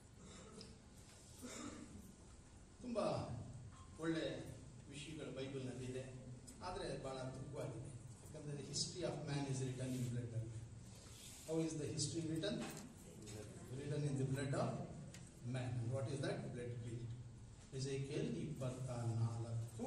ತುಂಬ ಒಳ್ಳೆ ವಿಷಯಗಳು ಬೈಬಲ್ನಲ್ಲಿದೆ ಆದರೆ ಭಾಳ ದುಃಖವಾಗಿದೆ ಯಾಕಂದರೆ history of man is return in blood how is the history return return in the blood of man what is that blood guilt Ezekiel ಇಪ್ಪತ್ತ ನಾಲ್ಕು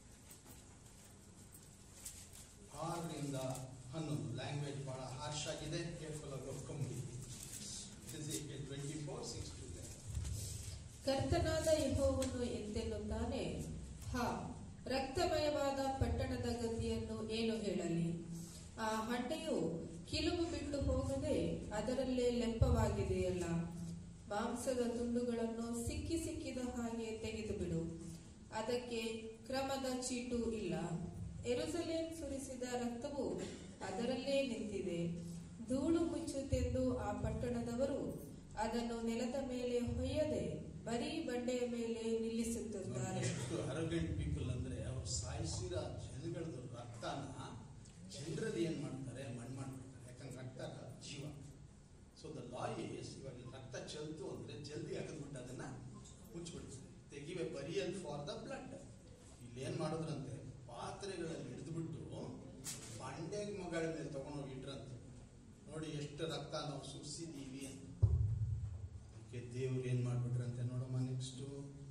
ಆರರಿಂದ ಹನ್ನೊಂದು ಲ್ಯಾಂಗ್ವೇಜ್ ಬಹಳ ಹಾರ್ಶ್ ಆಗಿದೆ ಕೇರ್ಫುಲ್ ಆಗಿ ಒಪ್ಕೊಂಬಿಡಿ Ezekiel twenty four six to ಕರ್ತನಾದ ಯೆಹೋವನು ಎಂತೆನ್ನುತ್ತಾನೆ ಹಾ ರಕ್ತಮಯವಾದ ಪಟ್ಟಣದ ಗತಿಯನ್ನು ಏನು ಹೇಳಲಿ ಆ ಹಂಡೆಯು ಕಿಲುಬು ಬಿಟ್ಟು ಹೋಗದೆ ಅದರಲ್ಲೇ ಲೆಪ್ಪವಾಗಿದೆಯಲ್ಲ ಮಾಂಸದ ತುಂಡುಗಳನ್ನು ಸಿಕ್ಕಿ ಸಿಕ್ಕಿದ ಹಾಗೆ ತೆಗೆದು ಬಿಡು ಅದಕ್ಕೆ ಕ್ರಮದ ಚೀಟು ಇಲ್ಲ ಎರುಸಲೇಮ್ ಸುರಿಸಿದ ರಕ್ತವು ಅದರಲ್ಲೇ ನಿಂತಿದೆ ಧೂಳು ಮುಚ್ಚುತ್ತೆಂದು ಆ ಪಟ್ಟಣದವರು ಅದನ್ನು ನೆಲದ ಮೇಲೆ ಹೊಯ್ಯದೆ ಬರೀ ಬಂಡೆಯ ಮೇಲೆ ನಿಲ್ಲಿಸುತ್ತಿದ್ದಾರೆ ಎಷ್ಟು ಅರಗೆಂಟ್ ಪೀಪಲ್ ಅಂದ್ರೆ ಅವ್ರು ಸಾಯಿಸಿರೋ ಜನಗಳದ್ದು ರಕ್ತನ ಜನರಲ್ಲಿ ಏನ್ ಮಾಡ್ತಾರೆ ಮಣ್ಣು ಮಾಡ್ಬಿಡ್ತಾರೆ ಯಾಕಂದ್ರೆ ರಕ್ತ ಜೀವ ಸೊ ದ ಲಾ ಇಸ್ ಇವಾಗ ರಕ್ತ ಚೆಲ್ತು ಅಂದ್ರೆ ಜಲ್ದಿ ಅಗದ್ಬಿಟ್ಟು ಅದನ್ನ ಮುಚ್ಚಿಬಿಡ್ತಾರೆ ತೆಗಿವೆ ಬರಿಯಲ್ ಫಾರ್ ದ ಬ್ಲಡ್ ಇಲ್ಲಿ ಏನ್ ಮಾಡಿದ್ರಂತೆ ಪಾತ್ರೆಗಳಲ್ಲಿ ಹಿಡಿದ್ಬಿಟ್ಟು ಬಂಡೆ ಮಗಳ ಮೇಲೆ ತಗೊಂಡೋಗಿ ಇಟ್ರಂತೆ ನೋಡಿ ಎಷ್ಟು ರಕ್ತ ನಾವು ಸುರಿಸಿದೀವಿ ಅಂತ ಅದಕ್ಕೆ ದೇವ್ರು ಏನ್ ಮಾಡ್ಬಿಟ್ರಂತೆ ನೋಡಮ್ಮ ನೆಕ್ಸ್ಟು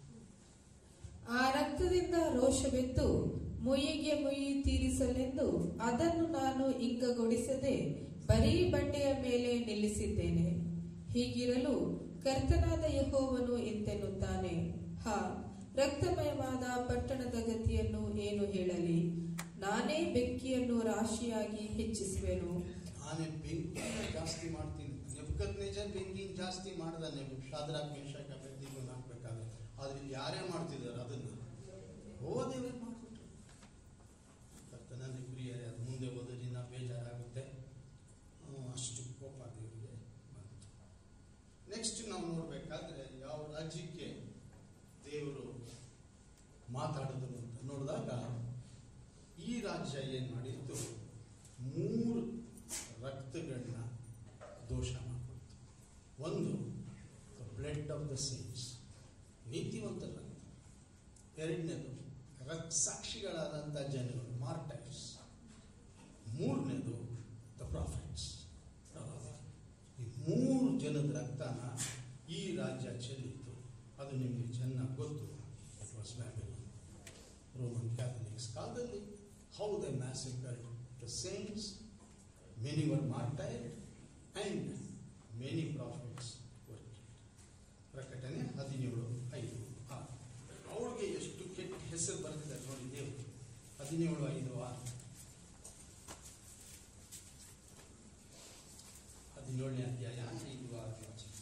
ಆ ರಕ್ತದಿಂದ ರೋಷವೆದ್ದು ಮುಯ್ಯಿಗೆ ಮುಯ್ಯಿ ತೀರಿಸಲೆಂದು ಅದನ್ನು ನಾನು ಇಂಗಗೊಳಿಸದೆ ಬರೀ ಬಂಡೆಯ ಮೇಲೆ ನಿಲ್ಲಿಸಿದ್ದೇನೆ ಹೀಗಿರಲು ಕರ್ತನಾದ ಯೆಹೋವನು ಎಂತೆನ್ನುತ್ತಾನೆ ಹಾ ರಕ್ತಮಯವಾದ ಪಟ್ಟಣದ ಗತಿಯನ್ನು ಏನು ಹೇಳಲಿ ನಾನೇ ಬೆಂಕಿಯನ್ನು ರಾಶಿಯಾಗಿ ಹೆಚ್ಚಿಸುವೆನು ನಾನೇ ಬೆಂಕಿನ ಜಾಸ್ತಿ ಮಾಡ್ತೀನಿ ನೆಬ್ಕತ್ ನೇಜರ್ ಬೆಂಕಿನ ಜಾಸ್ತಿ ಮಾಡ್ದ ನೀವು ಶಾದ್ರಾಕ್ ಮೇಷಾಕ ಬೆಂಕಿಗೂ ಹಾಕ್ಬೇಕಾದ್ರೆ ಆದ್ರೆ ಇಲ್ಲಿ ಯಾರೇ ಮಾಡ್ತಿದ್ದಾರೆ ಅದನ್ನ ಓ ದೇವರೇ ಮಾಡ್ಬಿಟ್ರು ಕರ್ತನಲ್ಲಿ ಪ್ರಿಯರೇ ಅದು ಮುಂದೆ ಓದೋದಿನ ಬೇಜಾರಾಗುತ್ತೆ ಹ್ಮ್, ಅಷ್ಟು ಕೋಪ ದೇವರಿಗೆ ಬಂತು ನೆಕ್ಸ್ಟ್ ನಾವು ನೋಡ್ಬೇಕಾದ್ರೆ ಯಾವ ರಾಜ್ಯಕ್ಕೆ ದೇವರು ಮಾತಾಡಿದ್ರು ಅಂತ ನೋಡಿದಾಗ ಈ ರಾಜ್ಯ ಏನ್ ಮಾಡಿತ್ತು ಮೂರು ರಕ್ತಗಳನ್ನ ದೋಷ ಮಾಡಿಬಿಡ್ತು ಒಂದು ಬ್ಲಡ್ ಆಫ್ ದ ಸೇನ್ಸ್ ನೀತಿವಂತ ರಕ್ತ ಎರಡನೇದು ರಕ್ ಸಾಕ್ಷಿಗಳಾದಂಥ ಜನಗಳು ಮಾರ್ಟೈಸ್ ಮೂರನೇದು ದ ಪ್ರಾಫಿಟ್ಸ್ ಈ ಮೂರು ಜನದ ರಕ್ತನ ಈ ರಾಜ್ಯ ಚೆಲ್ಲಿತ್ತು ಅದು ನಿಮಗೆ ಚೆನ್ನಾಗಿ ಗೊತ್ತು it was Babylon Roman Catholics ಕಾಲದಲ್ಲಿ how they massacred the saints, many were martyred, and many prophets were killed. ಪ್ರಕಟಣೆ ಹದಿನೇಳು ಐದು ಆರು ಅವಳಿಗೆ ಎಷ್ಟು ಕೆಟ್ಟ ಹೆಸರು ಬರೆದಿದ್ದಾರೆ ನೋಡಿ ದೇವರು ಹದಿನೇಳು ಐದು ಆರು ಹದಿನೇಳನೇ ಅಧ್ಯಾಯ ಐದು ಆರು ವಚನ.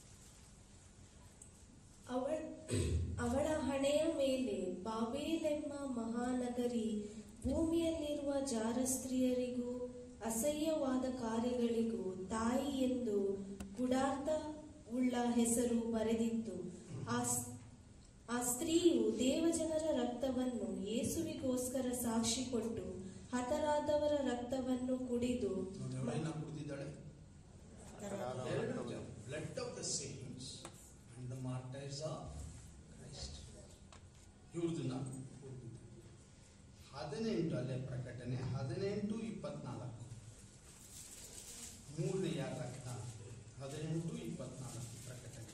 ಅವಳ ಅವಳ ಹಣೆಯ ಮೇಲೆ ಬಾಬೇಲೆಂಬ ಮಹಾನಗರಿ ಭೂಮಿಯಲ್ಲಿರುವ ಜಾರ ಸ್ತ್ರೀಯರಿಗೂ ಅಸಹ್ಯವಾದ ಕಾರ್ಯಗಳಿಗೂ ತಾಯಿ ಎಂದು ಗುಡಾರ್ಥ ಉಳ್ಳ ಹೆಸರು ಬರೆದಿತ್ತು ಆ ಸ್- ಆ ಸ್ತ್ರೀಯು ದೇವಜನರ ರಕ್ತವನ್ನು ಯೇಸುವಿಗೋಸ್ಕರ ಸಾಕ್ಷಿ ಕೊಟ್ಟು ಹತರಾದವರ ರಕ್ತವನ್ನು ಕುಡಿದು ನೋಡಿ ಅವಳು ಏನ ಕುಡಿದಿದ್ದಾಳೆ blood of the saints and the martyrs of Christ ಇವ್ರದನ್ನ ಹದಿನೆಂಟು ಅಲ್ಲೇ ಪ್ರಕಟಣೆ ಹದಿನೆಂಟು ಇಪ್ಪತ್ನಾಲ್ಕು ಮೂರನೇ ಯಾರ ರಕ್ತ ಹದಿನೆಂಟು ಇಪ್ಪತ್ನಾಲ್ಕು ಪ್ರಕಟಣೆ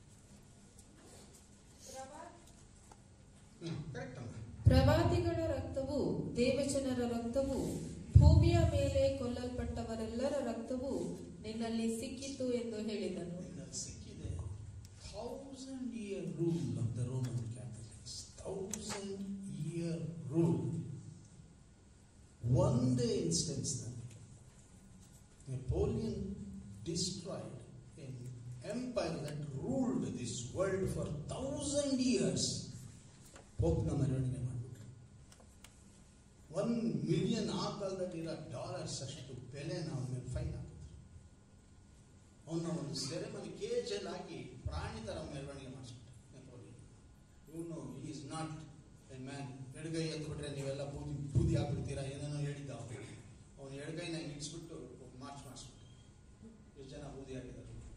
ಹ್ಮ್ ಕರೆಕ್ಟ್ ಅಮ್ಮ ಪ್ರವಾದಿಗಳ ರಕ್ತವು ದೇವಜನರ ರಕ್ತವು ಭೂಮಿಯ ಮೇಲೆ ಕೊಲ್ಲಲ್ಪಟ್ಟವರೆಲ್ಲರ ರಕ್ತವು ನಿನ್ನಲ್ಲಿ ಸಿಕ್ಕಿತು ಎಂದು ಹೇಳಿದನು ನಿನ್ನಲ್ಲಿ ಸಿಕ್ಕಿದೆ thousand year rule of the Roman Catholics thousand year rule ಒಂದೇ instance Napoleon destroyed an empire that ruled this world for thousand years ಪೋಪ್ನ ಮೆರವಣಿಗೆ ಮಾಡಿಬಿಟ್ರು ಒನ್ ಮಿಲಿಯನ್ ಆ ಕಾಲದಲ್ಲಿರೋ ಡಾಲರ್ಸ್ ಅಷ್ಟು ಬೆಲೆ ನಾವು ಮೇಲೆ ಫೈನ್ ಹಾಕಿದ್ರು ಅವನ್ನ ಒಂದು ಸೆರೆಮನಿ ಕೇಜಲ್ಲಿ ಹಾಕಿ ಪ್ರಾಣಿ ತರ ಮೆರವಣಿಗೆ ಮಾಡಿಸ್ಬಿಟ್ಟ ನೆಪೋಲಿಯನ್ ಇವನು ಈಸ್ ನಾಟ್ ಎ ಮ್ಯಾನ್ ಎಡಗೈ ಎತ್ಬಿಟ್ರೆ ನೀವೆಲ್ಲ ಬೂದಿ ಬೂದಿ ಹಾಕ್ಬಿಡ್ತೀರಾ ಏನೇನೋ ಹೇಳಿದ್ದ ಅವನು ಅವನು ಎಡಗೈನ ಹಿಂಗೆ ಇಡ್ಸ್ಬಿಟ್ಟು ಮಾರ್ಚ್ ಮಾಡಿಸ್ಬಿಟ್ಟು ಎಷ್ಟು ಜನ ಬೂದಿ ಹಾಕಿದ್ದಾರೆ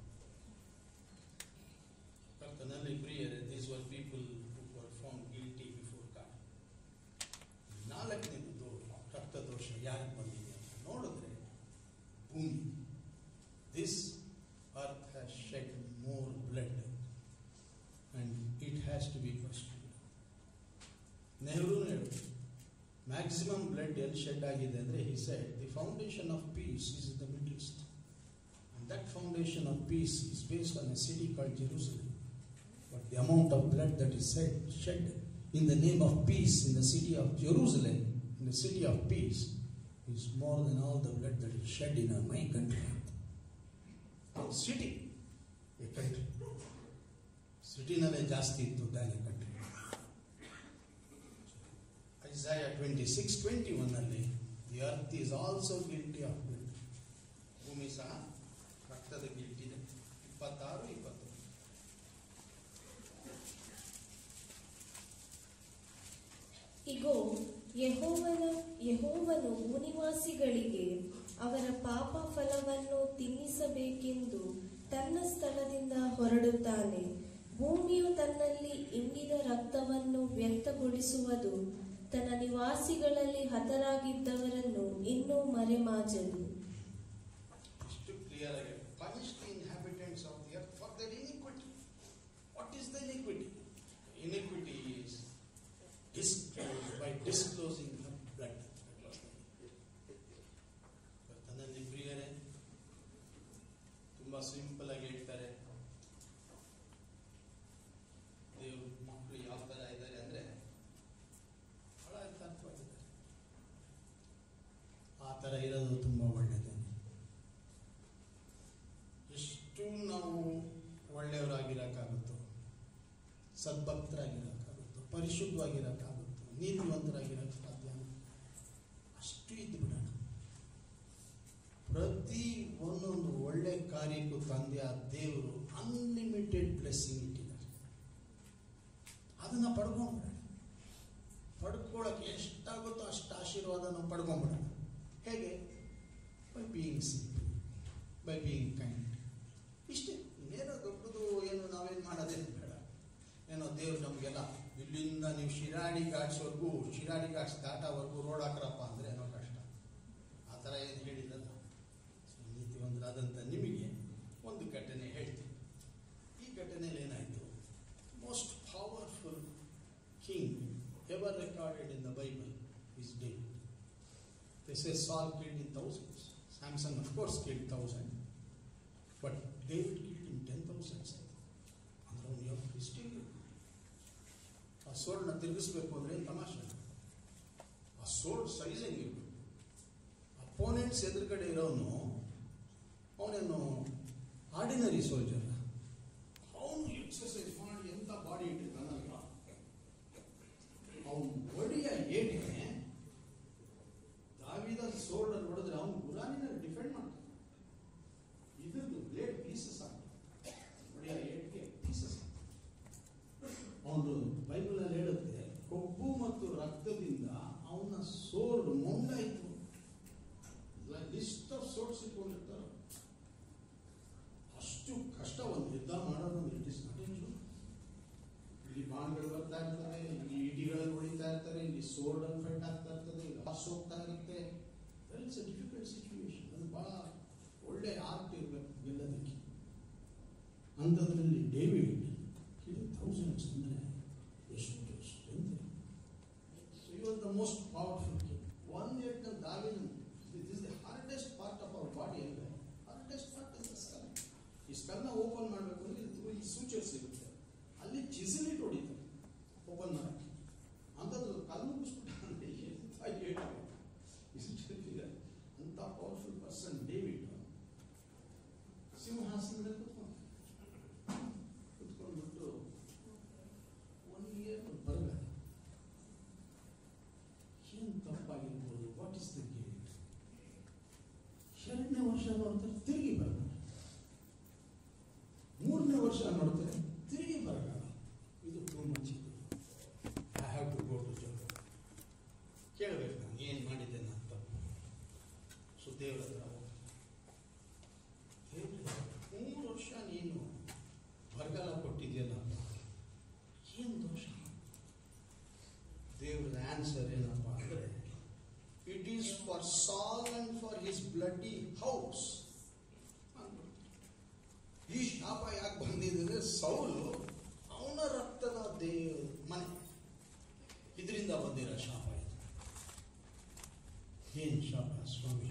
ಕರ್ತನಲ್ಲಿ ಪ್ರಿಯರೇ these were people who were found guilty before God ನಾಲ್ಕನೇದು ರಕ್ತದೋಷ ಯಾರಿಗೆ ಬಂದಿದೆ ಅಂತ ನೋಡಿದ್ರೆ ಭೂಮಿ this earth has shed more blood and it has to be questioned. Nehru ಹೇಳಿದ್ರು ಮ್ಯಾಕ್ಸಿಮಮ್ ಬ್ಲಡ್ ಎಲ್ಲಿ ಶೆಡ್ ಆಗಿದೆ ಅಂದರೆ he said the foundation of peace is the Middle East and that foundation of peace is based on a city called Jerusalem but the amount of blood that is said shed in the name of peace in the city of Jerusalem in the city of peace is more than all the blood that is shed in my country. City a country ಸಿಟಿನಲ್ಲೇ ಜಾಸ್ತಿ ಇತ್ತು than a country Isaiah twenty six twenty ಒನ್ನಲ್ಲಿ the earth is also guilty of blood ಭೂಮಿ ಸಹ ರಕ್ತದ guilt ಇದೆ ಇಪ್ಪತ್ತಾರು ಇಪ್ಪತ್ತು ಇಗೋ ಯೆಹೋವನ ಯೆಹೋವನು ಭೂನಿವಾಸಿಗಳಿಗೆ ಅವರ ಪಾಪ ಫಲವನ್ನು ತಿನ್ನಿಸಬೇಕೆಂದು ತನ್ನ ಸ್ಥಳದಿಂದ ಹೊರಡುತ್ತಾನೆ ಭೂಮಿಯು ತನ್ನಲ್ಲಿ ಇಂಗಿದ ರಕ್ತವನ್ನು ವ್ಯಕ್ತಗೊಳಿಸುವುದು ತನ್ನ ನಿವಾಸಿಗಳಲ್ಲಿ ಹತರಾಗಿದ್ದವರನ್ನು ಇನ್ನೂ ಮರೆಮಾಚಲು ಇಷ್ಟು ಕ್ಲಿಯರ್ ಆಗಿ punish the inhabitants of the earth for their iniquity what is the iniquity iniquity is disclosed by disclosing her blood. ಕರ್ತನಲ್ಲಿ ಪ್ರಿಯರೇ ತುಂಬಾ ಸಿಂಪಲ್ ಆಗಿ ಹೇಳ್ತಾರೆ ದೇವ್ರ ಮಕ್ಕಳು ಯಾವ ತರ ಇದ್ದಾರೆ ಅಂದ್ರೆ ಬಹಳ ಯಥಾರ್ಥವಾಗಿದ್ದಾರೆ ಆ ತರ ಇರೋದು ತುಂಬಾ ಒಳ್ಳೆಯದು ಎಷ್ಟು ನಾವು ಒಳ್ಳೆಯವರಾಗಿರೋಕ್ಕಾಗುತ್ತೋ ಸದ್ಭಕ್ತರಾಗಿರೋಕ್ಕಾಗುತ್ತೋ ಪರಿಶುದ್ಧವಾಗಿರೋಕ್ಕಾಗುತ್ತೋ ನೀತಿವಂತರಾಗಿರೋಕ್ಕೆ ಸಾಧ್ಯ ಅಷ್ಟು ಇದ್ದು ಬಿಡೋಣ ಪ್ರತಿ ಒಂದೊಂದು ಒಳ್ಳೆ ಕಾರ್ಯಕ್ಕೂ ತಂದೆ ಆ ದೇವರು ಅನ್ಲಿಮಿಟೆಡ್ ಬ್ಲೆಸ್ಸಿಂಗ್ ಇಟ್ಟಿದ್ದಾರೆ ಅದನ್ನ ಪಡ್ಕೊಂಡ್ಬಿಡೋಣ ಪಡ್ಕೊಳ್ಳೋಕೆ ಎಷ್ಟಾಗುತ್ತೋ ಅಷ್ಟು ಆಶೀರ್ವಾದನ ಪಡ್ಕೊಂಡ್ಬಿಡೋಣ ಹೇಗೆ by being simple by being kind ಇಷ್ಟೇ ಇನ್ನೇನೋ ದೊಡ್ಡದು ಏನು ನಾವೇನು ಮಾಡೋದೇನು ಬೇಡ ಏನೋ ದೇವ್ರು ನಮಗೆಲ್ಲ ಇಲ್ಲಿಂದ ನೀವು ಶಿರಾಡಿ ಘಾಟ್ಸ್ವರೆಗೂ ಶಿರಾಡಿ ಘಾಟ್ಸ್ ದಾಟವರೆಗೂ ರೋಡ್ ಹಾಕ್ರಪ್ಪ ಅಂದರೆ ಏನೋ ಕಷ್ಟ ಆ ಥರ ಏನು ಹೇಳಿಲ್ಲಲ್ಲ So, ನೀತಿವಂತರಾದಂಥ ನಿಮಗೆ ಒಂದು ಘಟನೆ ಹೇಳ್ತೀನಿ ಈ ಘಟನೆಯಲ್ಲಿ ಏನಾಯಿತು most powerful king ever recorded in the Bible is David They say Saul killed in thousands. Samson, of course, killed thousand. But David killed in ten thousands. ಅಂದ್ರೆ ಅವನು ಯಾವ ಹಿಸ್ಟ್ರಿ ಆ ಸೋಲ್ನ ತಿರುಗಿಸ್ಬೇಕು ಅಂದ್ರೆ ಏನು ತಮಾಷೆ ಆ ಸೋಲ್ಡ್ ಸೈಜ್ ಹೆಂಗಿರ್ಬೇಕು ಅಪೋನೆಂಟ್ಸ್ ಎದುರುಗಡೆ ಇರೋನು ಅವನೇನು ಆರ್ಡಿನರಿ ಸೋಲ್ಜರ್ ಅವನು ಎಕ್ಸರ್ಸೈಸ್ ಮಾಡಿ ಎಂತ ಬಾಡಿ ಇಟ್ಟಿರ್ತಾನಲ್ಲ ಅವನು ಒಡೆಯ ಏಟಿಗೆ ದಾವಿದ ಸೋಲ್ಡ್ ಅಲ್ಲಿ ಹೊಡೆದ್ರೆ ಅವನು ಗುರಾನಿನ ಡಿಫೆಂಡ್ ಮಾಡ್ತಾನೆ ಇದ್ರದ್ದು ಬ್ಲೇಡ್ ಪೀಸಸ್ ಆಗ್ತದೆ ಒಡೆಯ ಏಟಿಗೆ ಪೀಸಸ್ ಅವನು ಬೈಬಲ್ ಅಲ್ಲಿ ಹೇಳುತ್ತೆ ಕೊಬ್ಬು ಮತ್ತು ರಕ್ತದಿಂದ ಅವನ ಸೋರ್ಡ್ ಮೊಂಡಾಯ್ತು ಲಿಸ್ಟ್ ಆಫ್ ಸೋರ್ಸ್ ಇಟ್ಕೊಂಡಿರ್ತಾರೆ ಅಷ್ಟು ಕಷ್ಟ ಒಂದು ಯುದ್ಧ ಮಾಡೋದು ಇಟ್ ಇಸ್ ನಾಟ್ ಇಲ್ಲಿ ಬಾಣ್ಗಳು ಬರ್ತಾ ಇರ್ತವೆ ಇಲ್ಲಿ ಇಟಿಗಳಲ್ಲಿ ಹೊಡಿತಾ ಇರ್ತಾರೆ ಇಲ್ಲಿ ಸೋರ್ಡ್ ಅನ್ನು ಫೈಟ್ ಆಗ್ತಾ ಇರ್ತದೆ ಇಲ್ಲಿ ಬಸ್ ಹೋಗ್ತಾ ಇರುತ್ತೆ ಇಟ್ಸ್ ಅ ಡಿಫಿಕಲ್ಟ್ ಸಿಚುವೇಶನ್ ಅದು ಬಹಳ ಒಳ್ಳೆ ಆರ್ಟ್ ಇರಬೇಕು ಗೆಲ್ಲೋದಕ್ಕೆ ಅಂಥದ್ರಲ್ಲಿ ಡೇವಿಡ್ ಕಿಲ್ ಥೌಸಂಡ್ಸ್ ಅಂದರೆ ಎಷ್ಟು strength so you are the most powerful king one ಏಟ್ ದಾವಿನ this is the hardest part of our body ಅಂದರೆ hardest part is the skull ಈ ಸ್ಕಲ್ನ ಓಪನ್ ಮಾಡಬೇಕು ಅಂದ್ರೆ ಇದು ಈ ಸೂಚರ್ಸ್ ಇರುತ್ತೆ ಅಲ್ಲಿ ಚಿಸಲ್ ಇಟ್ಟು ಹೊಡಿತಾರೆ ಓಪನ್ ಮಾಡಕ್ಕೆ ಅಂಥದ್ದು ಕಲ್ಲು ಮುಗಿಸ್ಬಿಟ್ಟ ಅಂದ್ರೆ ಎಂತ ಏಟು ಇಷ್ಟಿದೆ ಅಂತ ಪವರ್ಫುಲ್ ಪರ್ಸನ್ ಡೇವಿಡ್ ಸಿಂಹಾಸನದಲ್ಲಿ ಕುತ್ಕೊಂಡು ಕುತ್ಕೊಂಡ್ಬಿಟ್ಟು ಒನ್ ಇಯರ್ ಬರಲ್ಲ ಏನು ತಪ್ಪಾಗಿರ್ಬೋದು ವಾಟ್ ಇಸ್ ದ ಗೇಟ್ ಎರಡನೇ ವರ್ಷ ನೋಡ್ತಾರೆ ತಿರುಗಿ ಬರಲ್ಲ ಮೂರನೇ ವರ್ಷ ನೋಡ್ತಾರೆ ತಿರುಗಿ ಬರಲ್ಲ ಇದು ಟೂ ಮಚ್ ಇದು I have to go to job ಕೇಳಬೇಕು ನಾನು ಏನು ಮಾಡಿದ್ದೆ ನಾನು ತಪ್ಪು ಸೊ ದೇವರ ಹತ್ರ ಹೋಗ್ತೀನಿ. ದೇವ್ರೇ, ಮೂರು ವರ್ಷ ನೀನು ಬರಗಾಲ ಕೊಟ್ಟಿದ್ಯಲ್ಲಪ್ಪ ಏನು ದೋಷ ದೇವ್ರ ಆನ್ಸರ್ ಏನಪ್ಪ ಅಂದರೆ it is for Saul and for his bloody house ಈ ಶಾಪ ಯಾಕೆ ಬಂದಿದೆ ಸೌಲು ಅವನ ರಕ್ತದ ದೇವ್ ಮನೆ ಇದರಿಂದ ಬಂದಿರೋ ಶಾಪ ಇದು ಏನ್ ಶಾಪ ಸ್ವಾಮಿ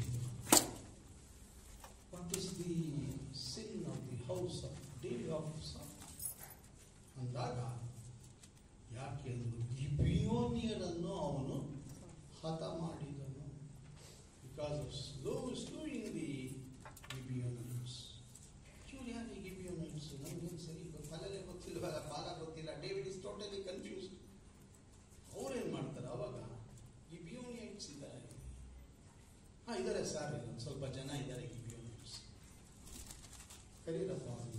what is the sin of the house of David of Saul ಅಂದಾಗ ಯಾಕೆಂದು ಗಿಬಿಯೋನಿಯರನ್ನು ಅವನು ಹತ ಮಾಡಿದನು because of slow slaying the ಗಿಬಿಯೋನಿಯರ್ಸ್ ಚೂರು ಯಾರು ಈ ಗಿಬಿಯೋನಿಯರ್ಸ್ ನಮಗೇನು ಸರಿ ಗೊತ್ತು ತಲೆನೇ ಗೊತ್ತಿಲ್ವಲ್ಲ ಕಾಲ ಗೊತ್ತಿಲ್ಲ ಡೇವಿಡ್ ಇಸ್ ಟೋಟಲಿ ಕನ್ಫ್ಯೂಸ್ಡ್ ಅವ್ರೇನು ಮಾಡ್ತಾರೆ ಅವಾಗ ಗಿಬಿಯೋನಿಯಟ್ಸ್ ಇದ್ದಾರೆ ಹಾಂ ಇದ್ದಾರೆ ಸರ್ ಒಂದು ಸ್ವಲ್ಪ ಜನ ಇದ್ದಾರೆ ಗಿಬಿಯೋನಿಯಟ್ಸ್ ಕರೀರಪ್ಪ ಅವ್ರನ್ನ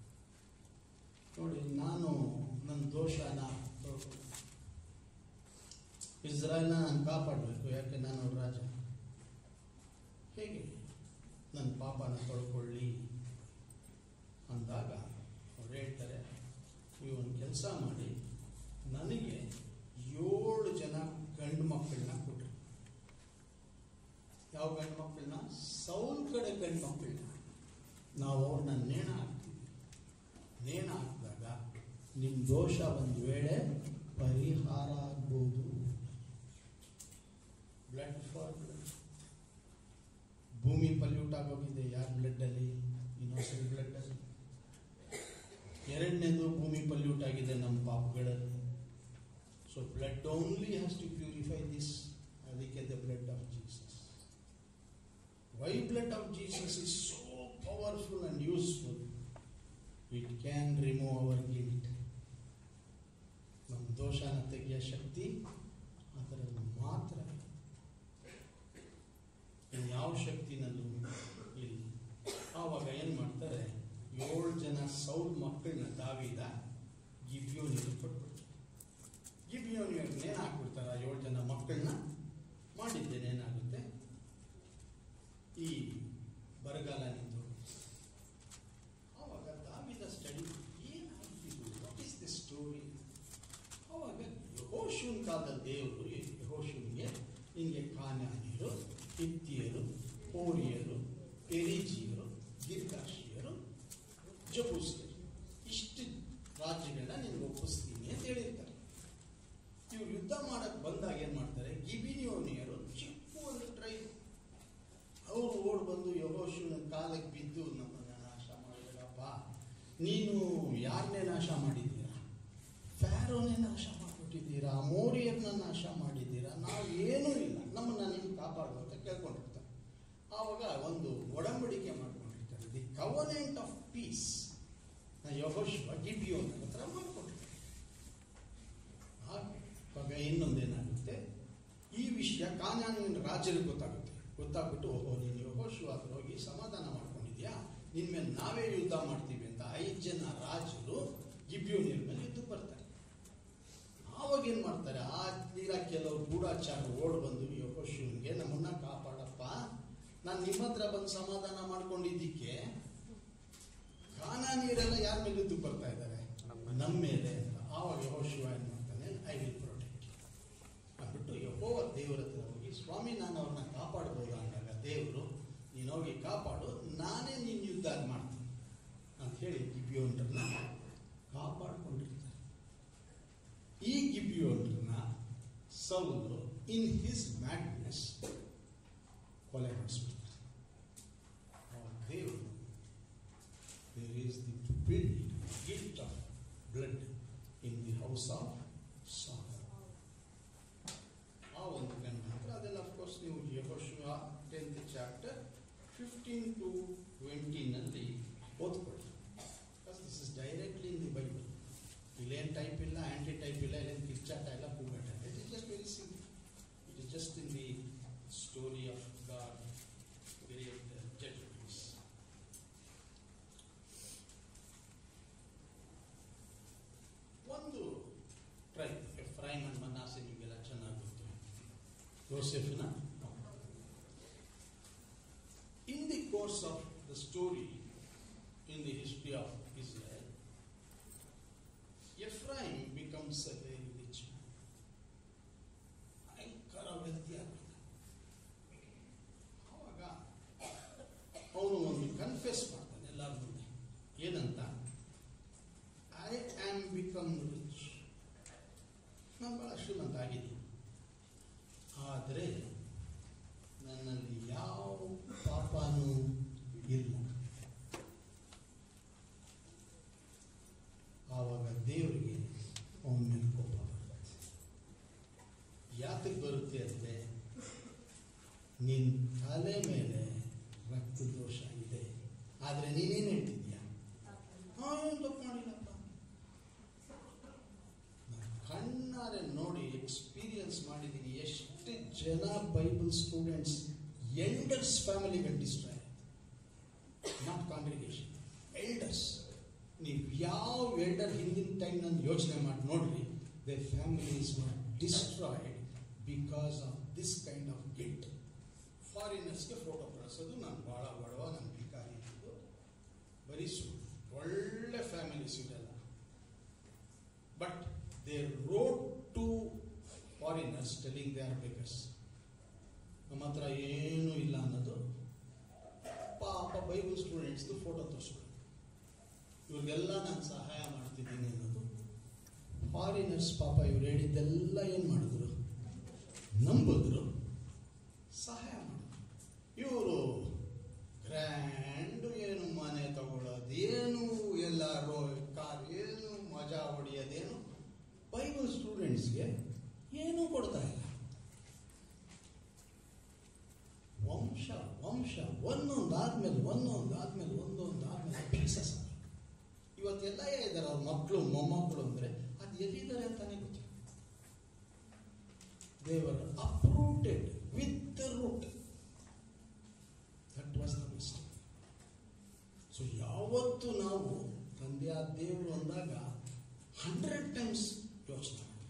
ನೋಡಿ ನಾನು ನನ್ನ ದೋಷನ ತೊಳ್ಕೊಂಡು ಇಸ್ರಾಯಲ್ನ ನಾನು ಕಾಪಾಡಬೇಕು ಯಾಕೆ ನಾನು ಅವ್ರ ರಾಜ ಹೇಗೆ ನನ್ನ ಪಾಪನ ತೊಳ್ಕೊಳ್ಳಿ ಅಂದಾಗ ಅವ್ರು ಹೇಳ್ತಾರೆ ನೀವು ಒಂದು ಕೆಲಸ ಮಾಡಿ ನನಗೆ ಏಳು ಜನ ಗಂಡು ಮಕ್ಕಳನ್ನ ಕೊಟ್ರಿ ಯಾವ ಗಂಡು ಮಕ್ಕಳನ್ನ ಸೌಲ್ ಕಡೆ ಗಂಡು ಮಕ್ಕಳನ್ನ ನಾವು ಅವ್ರನ್ನ ನೇಣ ಹಾಕ್ತೀವಿ ನೇಣ ಹಾಕಿದಾಗ ನಿಮ್ಮ ದೋಷ ಒಂದು ವೇಳೆ ಪರಿಹಾರ ಆಗ್ಬೋದು ಬ್ಲಡ್ ಫಾರ್ ಬ್ಲಡ್ ಭೂಮಿ ಪಲ್ಯೂಟ್ ಆಗೋಗಿದೆ ಯಾರ ಬ್ಲಡ್ಡಲ್ಲಿ ಇನ್ನೊಸರಿ ಬ್ಲಡ್ಡಲ್ಲಿ ಎರಡನೇದು ಭೂಮಿ ಪಲ್ಯೂಟ್ ಆಗಿದೆ ನಮ್ಮ ಪಾಪಗಳಲ್ಲಿ so blood only has to purify this ಅದಕ್ಕೆ the blood of Jesus why blood of Jesus is so powerful and useful it can remove our guilt ನಮ್ಮ ದೋಷನ ತೆಗೆಯೋ ಶಕ್ತಿ ಅದರಲ್ಲಿ ಮಾತ್ರ ಯಾವ ಶಕ್ತಿನಲ್ಲೂ ಇಲ್ಲ ಆವಾಗ ಏನು ಮಾಡ್ತಾರೆ ಏಳು ಜನ ಸೌಲ್ ಮಕ್ಕಳನ್ನ ದಾವಿದ ಗಿಬ್ಯೋನಿಗೆ ಕೊಟ್ಬಿಡ್ತಾರೆ ಗಿಬ್ಯೋನಿಗೆ ನೇಣು ಹಾಕ್ಬಿಡ್ತಾರೆ ಏಳು ಜನ ಮಕ್ಕಳನ್ನ ಮಾಡಿದ್ದೇನೇನಾಗುತ್ತೆ ಈ ಬರಗಾಲ ನಿಂತು ಆವಾಗ ದಾವಿದ ಸ್ಟಡಿ ಏನಾಗ್ತಿದ್ದು ವಾಟ್ ಇಸ್ ದಿ ಸ್ಟೋರಿ ಆವಾಗ ಯಹೋಶೂನ್ ಕಾಲದ ದೇವರು ಯಹೋಶೂನ್ಗೆ ನಿನಗೆ ಕಾನ್ಯಾನಿಯರು ಹಿತ್ತಿಯರು ಹೋರಿಯರು ಪೆರಿಜಿಯರು ಗಿರ್ಗಾಶಿಯರು ಜಬೂಸಿಯರು ಇಷ್ಟು ರಾಜ್ಯಗಳನ್ನ ನಿನಗೆ ಒಪ್ಪಿಸ್ತೀನಿ ಅಂತ ಯಾರನ್ನೇ ನಾಶ ಮಾಡಿದ್ದೀರಾ ಫ್ಯಾರೋನೇ ನಾಶ ಮಾಡಿಬಿಟ್ಟಿದ್ದೀರಾ ಮೋರಿಯರ್ನ ನಾಶ ಮಾಡಿದ್ದೀರಾ ನಾವು ಏನೂ ಇಲ್ಲ ನಮ್ಮನ್ನ ನೀವು ಕಾಪಾಡು ಅಂತ ಕೇಳ್ಕೊಂಡಿರ್ತಾರೆ ಆವಾಗ ಒಂದು ಒಡಂಬಡಿಕೆ ಮಾಡ್ಕೊಂಡಿರ್ತಾರೆ ದಿ ಕವನೆಂಟ್ ಆಫ್ ಪೀಸ್ ನಾ ಯಹೋಶ್ವ ಗಿಬಿಯೋ ಅಂತ ಹತ್ರ ಮಾಡ್ಕೊಂಡಿರ್ತಾರೆ ಹಾಗೆ ಇವಾಗ ಇನ್ನೊಂದೇನಾಗುತ್ತೆ ಈ ವಿಷಯ ಕಾನಾನಿನ ರಾಜರಿಗೆ ಗೊತ್ತಾಗುತ್ತೆ ಗೊತ್ತಾಗ್ಬಿಟ್ಟು ಓಹೋ ನೀನು ಯಹೋಶ್ವ ಹತ್ರ ಹೋಗಿ ಸಮಾಧಾನ ಮಾಡ್ಕೊಂಡಿದ್ಯಾ ನಿನ್ ಮೇಲೆ ನಾವೇ ಯುದ್ಧ ಮಾಡ್ತೀವಿ ಅಂತ ಐದು ಜನ ರಾಜರು ಗಿಬ್ಯೋನಿಯರ ಮೇಲೆ ಯುದ್ಧ ಬರ್ತಾರೆ ಆವಾಗ ಏನ್ ಮಾಡ್ತಾರೆ ಆ ತೀರ ಕೆಲವರು ಗೂಢಾಚಾರ ಓಡ್ ಬಂದು ಯಹೋಶಿವನ್ಗೆ ನಮ್ಮನ್ನ ಕಾಪಾಡಪ್ಪ ನಾನು ನಿಮ್ಮ ಹತ್ರ ಬಂದು ಸಮಾಧಾನ ಮಾಡ್ಕೊಂಡಿದ್ದಕ್ಕೆ ಕಾನಾನೀರೆಲ್ಲ ಯಾರ ಮೇಲೆ ಯುದ್ಧಕ್ಕೆ ಬರ್ತಾ ಇದ್ದಾರೆ ನಮ್ಮ ಮೇಲೆ ಅಂತ ಆವಾಗ ಯಹೋಶಿವ ಏನ್ ಮಾಡ್ತಾನೆ ಐ ವಿಲ್ ಪ್ರೊಟೆಕ್ಟ್ ಅಂದ್ಬಿಟ್ಟು ಯಹೋವ ದೇವರ ಹತ್ರ ಹೋಗಿ ಸ್ವಾಮಿ ನಾನು ಅವ್ರನ್ನ ಕಾಪಾಡ್ಬೋದು ಅಂದಾಗ ದೇವರು ನೀನು ಹೋಗಿ ಕಾಪಾಡು ನಾನೇ ನಿನ್ನ ಯುದ್ಧ ಮಾಡ್ತೀನಿ ಅಂತ ಹೇಳಿ ಗಿಬಿಯೋನ್ರನ್ನ ಕಾಪಾಡ್ಕೊಂಡಿರ್ತಾರೆ ಈ ಗಿಬಿಯೋನ್ರನ್ನ ಸೌಲು ಇನ್ ಹಿಸ್ ಮ್ಯಾಡ್ನೆಸ್ ಕೊಲೆ ಮಾಡಿಸ್ಬಿಡ್ತಾರೆ ಅವಾಗ ದೇವರು there is the build guilt of blood in the house of Saul ಆ ಒಂದು ಗಂಡ ಅಂದ್ರೆ ಅದೆಲ್ಲ ಅಫ್ಕೋರ್ಸ್ ನೀವು ಯಹೋಶುವ ಟೆಂತ್ ಚಾಪ್ಟರ್ ಫಿಫ್ಟೀನ್ ಟು ಟ್ವೆಂಟಿನಲ್ಲಿ ಓದ್ಕೊಳ್ಳಿ because this is directly in the Bible ಇಲ್ಲೇನು ಟೈಪ್ ಇಲ್ಲ ಆಂಟಿ ಟೈಪ್ ಇಲ್ಲ ಇಲ್ಲೇನು ಕಿರ್ಚಾಟ ಇಲ್ಲ ಕೂಗಾಟ ಇಲ್ಲ it is just very simple it is just in the story of God great judgments ಒಂದು ಟ್ರೈಬ್ ಎಫ್ರೈಮ್ ಅಂಡ್ ಮನಾಸೆ ನಿಮಗೆಲ್ಲ ಚೆನ್ನಾಗಿ ಗೊತ್ತು ಯೋಸೆಫಿನ in the course of the story in the history of Israel Ephraim becomes a very rich ಭಯಂಕರ ವ್ಯಕ್ತಿ ಆಗ್ತಾನೆ ಆವಾಗ ಅವನು ಒಂದು ಕನ್ಫೆಸ್ ಮಾಡ್ತಾನೆ ಎಲ್ಲರ ಮುಂದೆ ಏನಂತ ಐ ಆಮ್ ಬಿಕಮ್ ರಿಚ್ ನಾನು ಬಹಳ ಶ್ರೀಮಂತ ಆಗಿದ್ದೀನಿ ಆದರೆ ನನ್ನಲ್ಲಿ ಯಾವ ಪಾಪನೂ ಇಲ್ಲ ಆವಾಗ ದೇವರಿಗೆ ಒಮ್ಮೆ ಕೋಪ ಬರುತ್ತೆ ಯಾತಕ್ಕೆ ಬರುತ್ತೆ ಅಂದರೆ ನಿನ್ನ ತಲೆ ಮೇಲೆ ರಕ್ತ ದೋಷ ಇದೆ ಆದರೆ ನೀನೇನು ಹೇಳ್ತಿದ್ಯಾ ಹಾಂ ತಪ್ಪು ಮಾಡಿಲ್ಲಪ್ಪ ನಾನು ಕಣ್ಣಾರೆ ನೋಡಿ ಎಕ್ಸ್ಪೀರಿಯನ್ಸ್ ಮಾಡಿದ್ದೀನಿ ಎಷ್ಟು ಜನ ಬೈಬಲ್ ಸ್ಟೂಡೆಂಟ್ಸ್ ಎಲ್ಡರ್ಸ್ ಫ್ಯಾಮಿಲಿಗಳು ಡಿಸ್ಟ್ರಾಯ್ ನಾಟ್ ಕಾಂಗ್ರಿಗೇಷನ್ ಎಲ್ಡರ್ಸ್ ನೀವು ಯಾವ ಎಲ್ಡರ್ ಹಿಂದಿನ ಟೈಮ್ ನಾನು ಯೋಚನೆ ಮಾಡಿ ನೋಡ್ರಿ the families were destroyed because of this kind of guilt ಫಾರಿನರ್ಸ್ಗೆ ಫೋಟೋ ಕಳಿಸೋದು ನಾನು ಭಾಳ ಬಡವ ನನ್ನ ಭಿಕಾರಿ ಇದ್ದು ಬರೀ ಸುಳ್ಳು ಒಳ್ಳೆ ಫ್ಯಾಮಿಲೀಸ್ ಇದೆಲ್ಲ but they road to foreigners telling they are bakers ನಮ್ಮ ಹತ್ರ ಏನೂ ಇಲ್ಲ ಅನ್ನೋದು ಪಾಪ ಬೈಬಲ್ ಸ್ಟೂಡೆಂಟ್ಸ್ದು ಫೋಟೋ ತೋರಿಸ್ಕೊಂಡು ಇವ್ರಿಗೆಲ್ಲ ನಾನು ಸಹಾಯ ಮಾಡ್ತಿದ್ದೀನಿ ಅನ್ನೋದು ಫಾರಿನರ್ಸ್ ಪಾಪ ಇವ್ರು ಹೇಳಿದ್ದೆಲ್ಲ ಏನು ಮಾಡಿದ್ರು ನಂಬಿದ್ರು ಸಹಾಯ ಮಾಡಿದ್ರು ಇವರು ಗ್ರ್ಯಾಂಡ್ ಏನು ಮನೆ ತಗೊಳ್ಳೋದು ಏನು ಎಲ್ಲರೂ ಕಾರ್ ಏನು ಮಜಾ ಹೊಡೆಯೋದೇನು ಬೈಬಲ್ ಸ್ಟೂಡೆಂಟ್ಸ್ಗೆ ಏನೂ ಕೊಡ್ತಾ ಇಲ್ಲ ವಂಶ ವಂಶ ಒಂದೊಂದು ಆದ್ಮೇಲೆ ಒಂದೊಂದು ಆದ್ಮೇಲೆ ಒಂದೊಂದು ಆದ್ಮೇಲೆ ಅಭ್ಯಾಸ ಇವತ್ತೆಲ್ಲ ಇದ್ದಾರೆ ಅವ್ರ ಮಕ್ಕಳು ಮೊಮ್ಮಕ್ಕಳು ಅಂದ್ರೆ ಅದು ಎಲ್ಲಿದ್ದಾರೆ ಅಂತಾನೆ ಗೊತ್ತಿಲ್ಲ ದೇವರ uprooted with the root that was the mistake so ಯಾವತ್ತು ನಾವು ತಂದೆಯ ದೇವರು ಅಂದಾಗ ಹಂಡ್ರೆಡ್ ಟೈಮ್ಸ್ ಯೋಚನೆ ಮಾಡಿ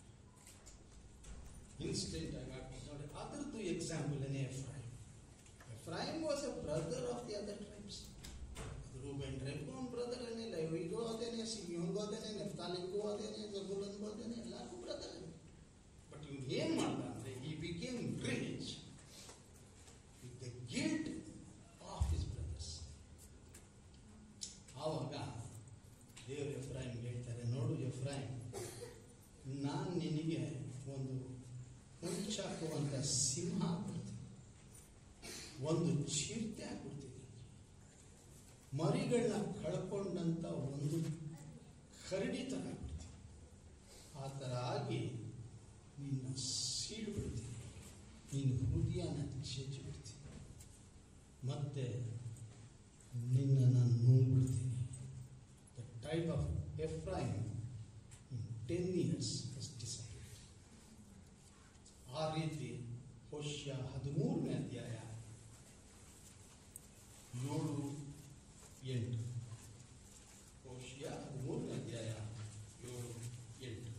ಇನ್ಸಿಡೆಂಟ್ ಆಗಿ ಆಗ್ಬೋದು ನೋಡಿ ಅದ್ರದ್ದು ಎಕ್ಸಾಂಪಲ್ ಏನೇ Ephraim Ephraim was a brother of the other tribes Reuben ಟ್ರೈಬ್ಗೂ ಒಂದು ಬ್ರದರ್ ಏನೇ ಲೆವಿಗೂ ಅದೇನೆ ಸಿಮಿಯೋನ್ಗೂ ಅದೇನೆ ನೆಫ್ತಾಲಿಗೂ ಅದೇನೆ ಜಬುಲನ್ಗೂ ಅದೇನೆ ಎಲ್ಲರಿಗೂ ಬ್ರದರ್ ಬಟ್ ಇವ್ನು ಏನ್ ಮಾಡ್ದ ಅಂದ್ರೆ ಈ became rich with the guilt of his brothers ಆವಾಗ ದೇವರು ಎಫ್ರಾಯಿಮ್ ಹೇಳ್ತಾರೆ ನೋಡು ಎಫ್ರಾಯಿಮ್ ನಾನು ನಿನಗೆ ಒಂದು ಮುಂಚಾಕುವಂತ ಸಿಂಹ ಕೊಡ್ತೀನಿ ಒಂದು ಚಿರತೆ ಕೊಡ್ತೀನಿ ಮರಿಗಳನ್ನ ಕಳ್ಕೊಂಡಂತ ಒಂದು ಕರಡಿ ಥರ ಆಗ್ಬಿಡ್ತೀನಿ ಆ ಥರ ಆಗಿ ನಿನ್ನ ಸೀಳು ಬಿಡ್ತೀನಿ ನಿನ್ನ ಹೃದಯನ ಛೇಚಿ ಬಿಡ್ತೀನಿ ಮತ್ತೆ ನಿನ್ನನ್ನು ನುಂಗ್ಬಿಡ್ತೀನಿ the type of Ephraim in ten years decide ಆ ರೀತಿ ಹೋಶ್ಯ ಹದಿಮೂರನೇ ಅಧ್ಯಾಯ ಏಳು ಎಂಟು ಹೋಶ್ಯ ಹದಿಮೂರನೇ ಅಧ್ಯಾಯ ಏಳು ಎಂಟು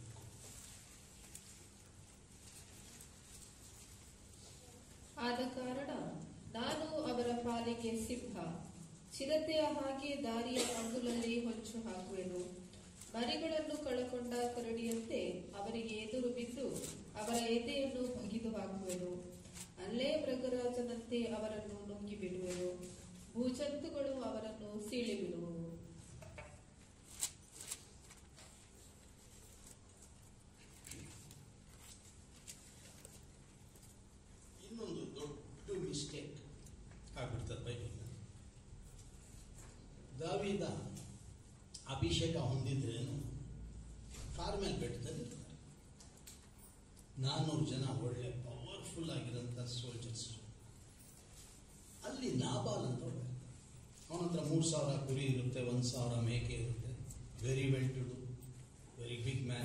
ಆದ ಕಾರಣ ನಾನು ಅವರ ಪಾಲಿಗೆ ಸಿಂಹ ಚಿರತೆಯ ಹಾಗೆ ದಾರಿಯ ಅಂಗುಲಲ್ಲಿ ಹೊಂಚು ಹಾಕುವೆನು ಮರಿಗಳನ್ನು ಕಳಕೊಂಡ ಕರಡಿಯಂತೆ ಅವರಿಗೆ ಎದುರು ಬಿದ್ದು ಅವರ ಎದೆಯನ್ನು ಬಗಿದು ಹಾಕುವೆನು ಅಲ್ಲೇ ಮೃಗರಾಜನಂತೆ ಅವರನ್ನು ನುಂಗಿ ಬಿಡುವೆನು ಭೂಜಂತುಗಳು ಅವರನ್ನು ಸೀಳಿ ಬಿಡುವವು ಇನ್ನೊಂದು ದೊಡ್ಡ ಮಿಸ್ಟೇಕ್ ಆಗ್ಬಿಡ್ತದೆ ಬೈಬಲ್ನಲ್ಲಿ ದಾವಿದ ಅಭಿಷೇಕ ಹೊಂದಿದ್ರೇನು ಕಾರ್ಮೆಲ್ ಬೆಟ್ಟದಲ್ಲಿ ಇರ್ತಾರೆ ನಾನ್ನೂರು ಜನ ಒಳ್ಳೆ ಪವರ್ಫುಲ್ ಆಗಿರೋಂಥ ಸೋಲ್ಜರ್ಸ್ ಅಲ್ಲಿ ನಾಬಾಲ್ ಅಂತ ಒಳ್ಳೆ ಅವನ ಹತ್ರ ಮೂರು ಸಾವಿರ ಕುರಿ ಇರುತ್ತೆ ಒಂದು ಸಾವಿರ ಮೇಕೆ ಇರುತ್ತೆ very well to do very big man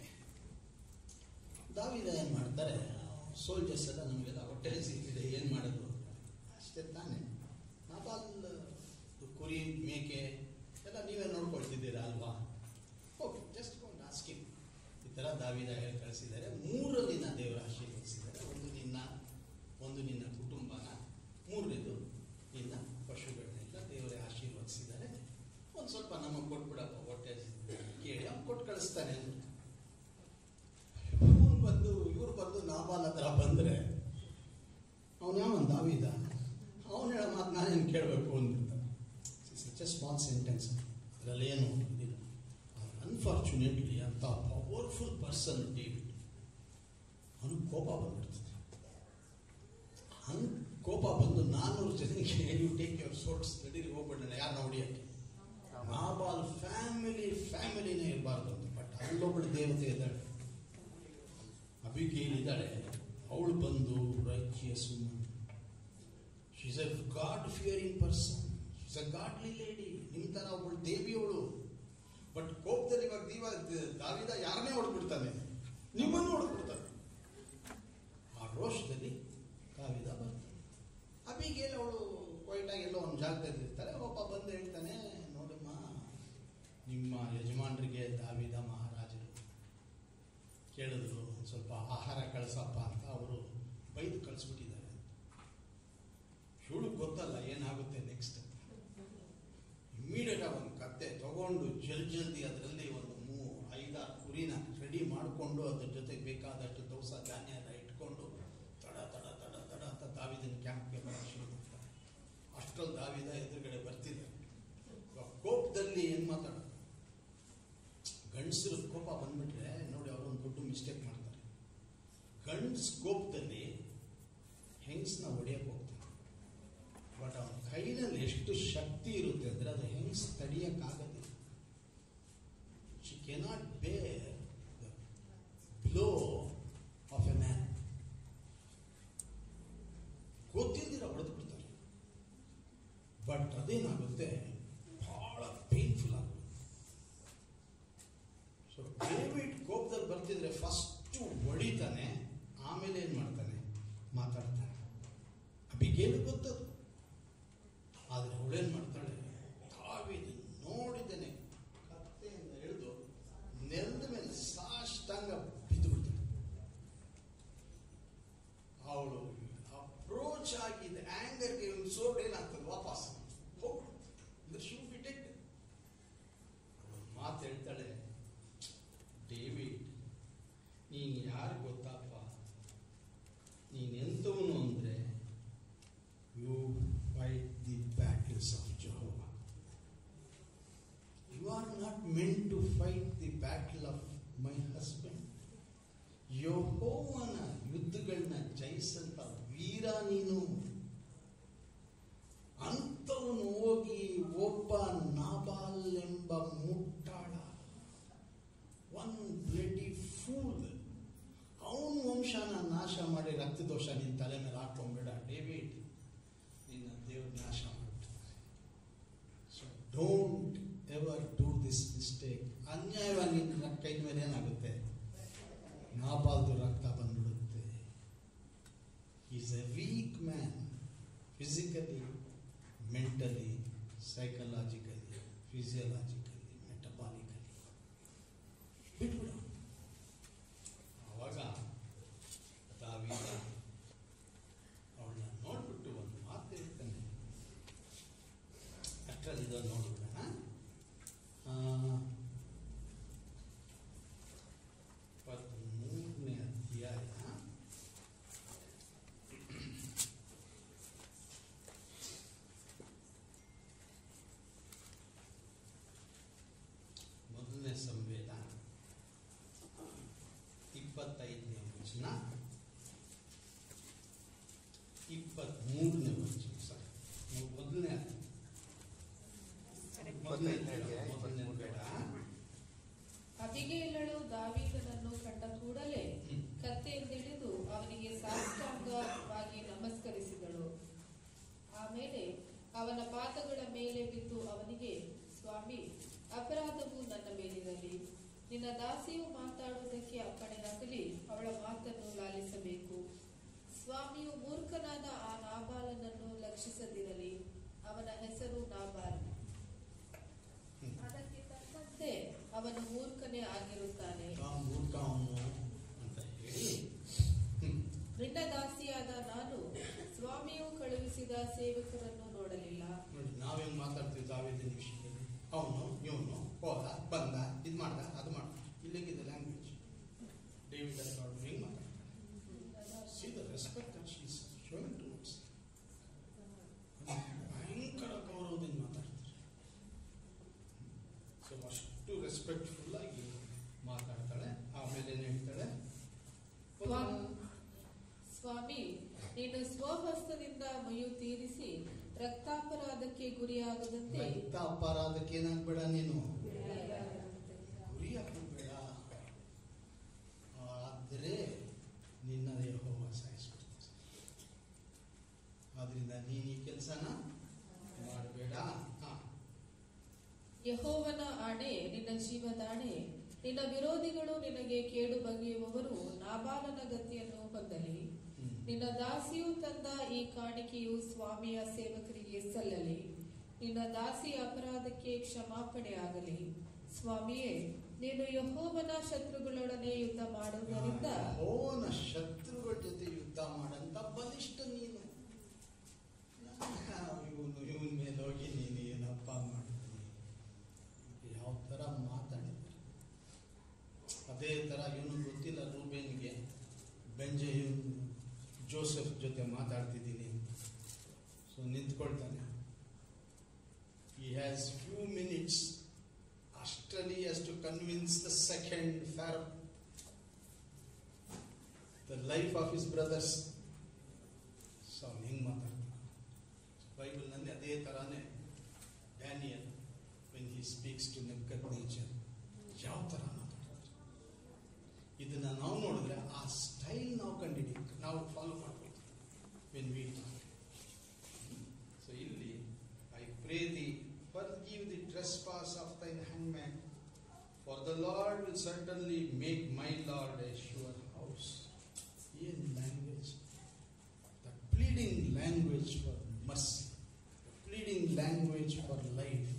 ದಾವಿದ ಏನು ಮಾಡ್ತಾರೆ ಸೋಲ್ಜರ್ಸ್ ಎಲ್ಲ ನಮಗೆಲ್ಲ ಹೊಟ್ಟೆ ಸಿಕ್ಕಿದೆ ಏನು ಮಾಡೋದು ಅಷ್ಟೇ ತಾನೇ ನಾಬಾಲ್ ಕುರಿ ಮೇಕೆ ಎಲ್ಲ ನೀವೇ ನೋಡ್ಕೊಳ್ತಿದ್ದೀರಾ ಅಲ್ವಾ ಓಕೆ ಜಸ್ಟ್ ಒಂದು ಆಸ್ಕಿಂಗ್ ಈ ಥರ ದಾವಿದ ಹೇಳಿ ಕಳಿಸಿದ್ದಾರೆ ಮೂರಲ್ಲಿನ ದೇವರ ಆಶೀರ್ವದಿಸಿದ್ದಾರೆ ಒಂದು ನಿನ್ನ ಒಂದು ನಿನ್ನ ಕುಟುಂಬನ ಮೂರನೇದು ನಿನ್ನ ಪಶುಗಳನ್ನೆಲ್ಲ ದೇವರೇ ಆಶೀರ್ವದಿಸಿದ್ದಾರೆ ಒಂದು ಸ್ವಲ್ಪ ನಮಗೆ ಕೊಟ್ಬಿಡಪ್ಪ ಹೊಟ್ಟೆ ಹಸಿದಿದೆ. ಕೇಳಿ ಅವ್ನು ಕೊಟ್ಟು ಕಳಿಸ್ತಾನೆ ಅಂತ ಇವ್ನು ಬಂದು ಇವ್ರು ಬಂದು ನಾಬಾಲ್ ಹತ್ರ ಬಂದ್ರೆ ಅವನು ಯಾವನ್ ದಾವಿದ ಅವನು ಹೇಳೋ ಮಾತು ನಾನೇನು ಕೇಳಬೇಕು ಅಂದ್ಬಿಡ್ತಾನೆ ಸಚ್ ಎ ಸ್ಮಾಲ್ ಸೆಂಟೆನ್ಸ್ ಅದರಲ್ಲಿ ಏನು ಇದಿಲ್ಲ ಅನ್ಫಾರ್ಚುನೇಟ್ಲಿ ಅಂತ ಪವರ್ಫುಲ್ ಪರ್ಸನ್ ಡೇವಿಡ್ ಅವನಿಗೆ ಕೋಪ ಬಂದ್ಬಿಡ್ತದೆ ಹಂಗೆ ಕೋಪ ಬಂದು ನಾನ್ನೂರು ಜನಕ್ಕೆ ಯು ಟೇಕ್ ಯುವರ್ ಸೋಟ್ಸ್ ನಡೀರಿ ಹೋಗ್ಬಿಡೋಣ ಯಾರನ್ನ ಹೊಡಿಯೋಕ್ಕೆ ನಾಬಾಲ್ ಫ್ಯಾಮಿಲಿ ಫ್ಯಾಮಿಲಿನೇ ಇರಬಾರ್ದು ಅಂತ ಬಟ್ ಅಲ್ಲೊಬ್ಬಳು ದೇವತೆ ಇದ್ದಾಳೆ ಅಬಿಗೇಲ್ ಇದ್ದಾಳೆ ಅವಳು ಬಂದು righteous she's a God fearing person she's a godly lady ನಿಮ್ಮ ಥರ ಒಬ್ಬಳು ದೇವಿಯವಳು ಬಟ್ ಕೋಪದಲ್ಲಿ ಇವಾಗ ದೀವ ದಾವಿದ ಯಾರನ್ನೇ ಹೊಡೆದ್ಬಿಡ್ತಾನೆ ನಿಮ್ಮನ್ನು ಹೊಡೆದ್ಬಿಡ್ತಾನೆ ಆ ರೋಷದಲ್ಲಿ ದಾವಿದ ಬರ್ತಾನೆ ಅಬಿಗೇಲ್ ಅವಳು ಕ್ವೈಟಾಗಿ ಎಲ್ಲೋ ಒಂದು ಜಾಗದಲ್ಲಿ ಇರ್ತಾರೆ ಒಬ್ಬ ಬಂದು ಹೇಳ್ತಾನೆ ನೋಡಮ್ಮ ನಿಮ್ಮ ಯಜಮಾನರಿಗೆ ದಾವಿದ ಮಹಾರಾಜರು ಕೇಳಿದ್ರು ಒಂದು ಸ್ವಲ್ಪ ಆಹಾರ ಕಳಿಸಪ್ಪ ಅಂತ ಅವರು ಬೈದು ಕಳಿಸ್ಬಿಟ್ಟಿದ್ದಾರೆ ಇವಳು ಗೊತ್ತಲ್ಲ ಏನಾಗುತ್ತೆ ನೆಕ್ಸ್ಟ್ ಇಮ್ಮಿಡಿಯೇಟ್ ಒಂದು ಕತ್ತೆ ತಗೊಂಡು ಜಲ್ ಜಲ್ದಿ ಅದರಲ್ಲಿ ಒಂದು ಮೂ ಐದಾರು ಕುರಿನ ರೆಡಿ ಮಾಡಿಕೊಂಡು ಅದ್ರ ಜೊತೆಗೆ ಬೇಕಾದಷ್ಟು ದವಸ ಧಾನ್ಯ ಎಲ್ಲ ಇಟ್ಕೊಂಡು ತಡ ತಡ ತಡ ತಡ ಅಂತ ದಾವಿದನ ಕ್ಯಾಂಪ್ಗೆ ಬರೋಕ್ಕೆ ಶುರು ಮಾಡ್ತಾರೆ ಅಷ್ಟರಲ್ಲಿ ದಾವಿದ ಎದುರುಗಡೆ ಬರ್ತಿದೆ ಇವಾಗ ಕೋಪದಲ್ಲಿ ಏನು ಮಾತಾಡೋದು ಗಂಡಸರು ಕೋಪ ಬಂದ್ಬಿಟ್ರೆ ನೋಡಿ ಅವರು ಒಂದು ದೊಡ್ಡ ಮಿಸ್ಟೇಕ್ ಮಾಡ್ತಾರೆ ಗಂಡಸ್ ಕೋಪದಲ್ಲಿ ಹೆಂಗ್ಸ್ನ ಹೊಡೆಯಕ್ಕೆ ಹೋಗ್ತಾರೆ ಬಟ್ ಅವನ ಕೈನಲ್ಲಿ ಎಷ್ಟು ಶಕ್ತಿ ಇರುತ್ತೆ ಅಂದರೆ ಅದು ಹೆಂಗ್ಸ್ ತಡಿಯಕ್ಕಾಗದಿಲ್ಲ she cannot bear the blow of a man ಗೊತ್ತಿಲ್ದಿರ ಹೊಡೆದು ಬಿಡ್ತಾರೆ ಬಟ್ ಅದೇನಾಗುತ್ತೆ ಬಹಳ ಪೇನ್ಫುಲ್ ಆಗುತ್ತೆ ಸೊ ಡೇವಿಡ್ ಕೋಪದಲ್ಲಿ ಬರ್ತಿದ್ರೆ ಫಸ್ಟು ಹೊಡಿತಾನೆ ಆಮೇಲೆ ಏನು ಮಾಡ್ತಾನೆ ಮಾತಾಡ್ತಾನೆ ಅಬಿಗೇಲು ಗೊತ್ತದು ಆದರೆ ಅವಳೇನು ಮಾಡ್ತಾಳೆ ದಾವಿದು ನೋಡಿದ್ದೇನೆ ಕತ್ತೆಯಿಂದ ಹಿಡಿದು ನೆಲದ ಮೇಲೆ ಸಾಷ್ಟಾಂಗ ಬಿದ್ದು ಬಿಡ್ತಾಳೆ ಅವಳು ಅಪ್ರೋಚ್ ಆಗಿದ್ದ ಆಂಗರ್ಗೆ ಒಂದು ಸೋಡ್ ಏನಾಗ್ತದೆ ವಾಪಸ್ ಹೋಗ್ಬಿಡುತ್ತೆ ಶೂ ಬಿಟ್ಟೆಟ್ ಅವಳು ಮಾತು ಹೇಳ್ತಾಳೆ ಡೇವಿಡ್ ನೀನು ಯಾರು ಗೊತ್ತಪ್ಪ ನೀನು ಎಂಥವನು ಅಂದರೆ you fight the battles of Jehovah you are not meant to fight the battle of my husband ಯಹೋವನ ಯುದ್ಧಗಳನ್ನ ಜಯಿಸಂತ ವೀರ ನೀನು ಅಂಥವನು ಹೋಗಿ ಒಬ್ಬ ನಾಬಾಲ್ ಎಂಬ ಮುಟ್ಟಾಳ ದೋಷ ನಿನ್ನ ತಲೆ ಮೇಲೆ ಹಾಕೊಂಬೇಡ ಡೇವಿಡ್ ನಿನ್ನ ದೇವ್ರ ನಾಶ ಮಾಡ್ಬಿಡ್ತಾರೆ so don't ever do this mistake ಅನ್ಯಾಯವಾಗಿ ನಿನ್ನ ಕೈ ಮೇಲೆ ಏನಾಗುತ್ತೆ ನಾಪಾಲ್ದು ರಕ್ತ ಬಂದ್ಬಿಡುತ್ತೆ is a weak man physically mentally psychologically physiologically metabolically ಬಿಟ್ಬಿಡು ಆವಾಗ ದಾವೀದ ಅವಳನ್ನ ನೋಡ್ಬಿಟ್ಟು ಒಂದು ಮಾತು ಹೇಳ್ತಾನೆ ಅಷ್ಟರಲ್ಲಿ ಇದನ್ನು ನೋಡ್ಬಿಡೋಣ ಆ, ಇಪ್ಪತ್ತ್ಮೂರನೇ ಅಧ್ಯಾಯ ಮೊದಲನೇ ಸಂವೇದ ಇಪ್ಪತ್ತೈದನೇ ವಚನ ಇಪ್ಪತ್ತ್ಮೂರನೇ ವಚನ ಸರ್ ಮೊದಲನೇ ಮೊದಲನೇ ಮೊದಲನೇ ಬೇಡ ಅಬಿಗೇಲಳು ದಾವೀದನನ್ನು ಕಂಡ ಕೂಡಲೇ ಹ್ಮ್. ಕತ್ತೆಯಿಂದಿಳಿದು ಅವನಿಗೆ ಸಾಷ್ಟಾಂಗವಾಗಿ ನಮಸ್ಕರಿಸಿದಳು ಆಮೇಲೆ ಅವನ ಪಾದಗಳ ಮೇಲೆ ಬಿದ್ದು ಅವನಿಗೆ ಸ್ವಾಮಿ ಅಪರಾಧವು ನನ್ನ ಮೇಲಿರಲಿ ನಿನ್ನ ದಾಸಿಯು ಮಾತಾಡುವುದಕ್ಕೆ ಅಪ್ಪಣೆಯಾಗಲಿ ಅವಳ ಮಾತನ್ನು ಲಾಲಿಸಬೇಕು ಸ್ವಾಮಿಯು ಮೂರ್ಖನಾದ ಆ ನಾಬಾಲನನ್ನು ಲಕ್ಷಿಸದಿರಲಿ ಅವನ ಹೆಸರು ನಾಬಾಲ್ ಹ್ಮ್. ಅದಕ್ಕೆ ತಕ್ಕಂತೆ ಅವನು ಮೂರ್ಖನೇ ಆಗಿರುತ್ತಾನೆ ತಾವು ಮೂರ್ಖ ಅವನು ಅಂತ ಹೇಳಿ ಹ್ಮ್. ನಿನ್ನ ದಾಸಿಯಾದ ನಾನು ಸ್ವಾಮಿಯು ಕಳುಹಿಸಿದ ಸೇವಕರನ್ನು ನೋಡಲಿಲ್ಲ ನೋಡಿ ನಾವೇನು ಮಾತಾಡ್ತೀವಿ ದಾವೇದಿನ ವಿಷಯದಲ್ಲಿ ಅವನು ಇವನು ಹೋದ ಬಂದ ಇದು ಮಾಡ್ದ ಅದು ಮಾಡ್ದ ಇಲ್ಲಿಗಿದೆ ಲ್ಯಾಂಗ್ವೇಜ್ ಡೇವಿಡ್ ಅವ್ರು ಹೆಂಗೆ ಮಾತಾಡ್ತಾರೆ see the respect that she's showing towards ಭಯಂಕರ ಗೌರವದಿಂದ ಮಾತಾಡ್ತಾರೆ ಸೊ ಅಷ್ಟು ರೆಸ್ಪೆಕ್ಟ್ಫುಲ್ ಆಗಿ ಮಾತಾಡ್ತಾಳೆ ಆಮೇಲೆ ಏನು ಹೇಳ್ತಾಳೆ ಸ್ವಾಮಿ ಸ್ವಾಮಿ ನೀನು ಸ್ವಹಸ್ತದಿಂದ ಮೈಯು ತೀರಿಸಿ ರಕ್ತಾಪರಾಧಕ್ಕೆ ಗುರಿಯಾಗದಂತೆ ರಕ್ತ ಅಪರಾಧಕ್ಕೆ ಏನಾಗ್ಬೇಡ ನೀನು ಗುರಿ ಹಾಕಬೇಡ ಆದರೆ ನಿನ್ನ ಯೆಹೋವ ಸಾಯಿಸ್ಬಿಡ್ತಾರೆ ಆದ್ರಿಂದ ನೀನು ಈ ಕೆಲಸನ ಮಾಡಬೇಡ ಹಾ ಯಹೋವನ ಆಣೆ ನಿನ್ನ ಜೀವದಾಣೆ ನಿನ್ನ ವಿರೋಧಿಗಳು ನಿನಗೆ ಕೇಡು ಬಗೆಯುವವರು ನಾಬಾಲನ ಗತಿಯನ್ನು ಹೊಂದಲಿ ಹ್ಮ್. ನಿನ್ನ ದಾಸಿಯು ತಂದ ಈ ಕಾಣಿಕೆಯು ಸ್ವಾಮಿಯ ಸೇವಕರಿಗೆ ಸಲ್ಲಲಿ ನಿನ್ನ ದಾಸಿಯ ಅಪರಾಧಕ್ಕೆ ಕ್ಷಮಾಪಣೆ ಆಗಲಿ ಸ್ವಾಮಿಯೇ ನೀನು ಯಹೋವನ ಶತ್ರುಗಳೊಡನೆ ಯುದ್ಧ ಮಾಡುವುದರಿಂದ ಯೆಹೋವನ ಶತ್ರುಗಳ ಜೊತೆ ಯುದ್ಧ ಮಾಡಂತ ಬಲಿಷ್ಠ ನೀನು ಇವನು ಇವನ ಮೇಲೆ ಹೋಗಿ ನೀನು ಏನಪ್ಪ ಮಾಡ್ತೀನಿ ಯಾವ ಥರ ಮಾತಾಡಿದ್ರು ಅದೇ ಥರ ಇವನು ಗೊತ್ತಿಲ್ಲ ರೂಬೇನ್ಗೆ ಬೆಂಜೆ ಇವನು ಜೋಸೆಫ್ ಜೊತೆ ಮಾತಾಡ್ತಿದ್ದೀನಿ ಸೊ ನಿಂತ್ಕೊಳ್ತಾನೆ ಈ ಹ್ಯಾಸ್ ಫ್ಯೂ ಮಿನಿಟ್ಸ್ ಅಷ್ಟರಲ್ಲಿ has to convince the second for the life of his brothers so ಅವ್ನು ಹೆಂಗೆ ಮಾತಾಡ್ತಾನೆ ಬೈಬಲ್ನಲ್ಲಿ ಅದೇ ಥರನೇ Daniel when he speaks to ನೆಕ್ಕದ್ ನೇಚರ್ ಯಾವ ಥರ ಮಾತಾಡ್ತಾರೆ ಇದನ್ನ ನಾವು ನೋಡಿದ್ರೆ ಆ ಸ್ಟೈಲ್ ನಾವು ಕಂಡಿಡಿ ನಾವು ಫಾಲೋ ಮಾಡ್ಬೋದು ವೆನ್ ವಿ ಸೊ ಇಲ್ಲಿ I pray thee forgive the trespass of thine hand man for the Lord will certainly make my lord a sure house ಏನ್ language the pleading language for mercy pleading language for life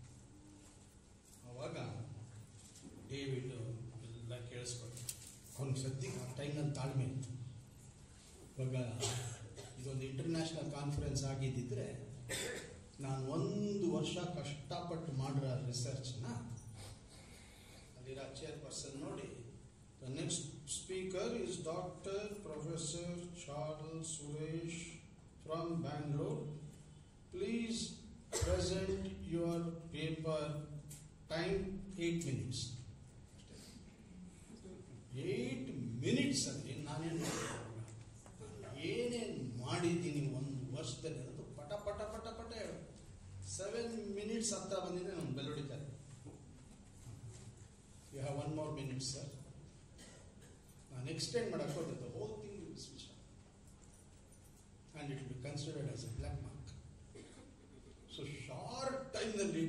ಅವಾಗ David ಎಲ್ಲ ಕೇಳಿಸ್ಕೊಂಡು ಅವ್ನಿಗೆ ಸದ್ಯಕ್ಕೆ ಆ ಟೈಮ್ನಲ್ಲಿ ತಾಳ್ಮೆ ಇತ್ತು ಇವಾಗ ಇದೊಂದು ಇಂಟರ್ನ್ಯಾಷನಲ್ ಕಾನ್ಫರೆನ್ಸ್ ಆಗಿದ್ದಿದ್ರೆ ನಾನು ಒಂದು ವರ್ಷ ಕಷ್ಟಪಟ್ಟು ಮಾಡಿರೋ ರಿಸರ್ಚ್ನ ಅಲ್ಲಿರೋ ಚೇರ್ ಪರ್ಸನ್ ನೋಡಿ the next speaker is doctor professor Charles Suresh from Bangalore please present your paper time eight minutes eight minutes ಅಲ್ಲಿ ನಾನೇನು ಏನೇನು ಮಾಡಿದ್ದೀನಿ ಒಂದು ವರ್ಷದಲ್ಲಿ ಅದು ಪಟ ಪಟ ಪಟ ಪಟ ಹೇಳು ಸೆವೆನ್ ಮಿನಿಟ್ಸ್ ಹತ್ರ ಬಂದಿದೆ ನಾನು ಬೆಲ್ ಹೊಡಿತಾರೆ you have one more minutes sir ನಾನು ಎಕ್ಸ್ಟೆಂಡ್ ಮಾಡಕ್ಕೆ ಹೋದೆ ಹೋಲ್ ಥಿಂಗ್ ಸ್ವಿಚ್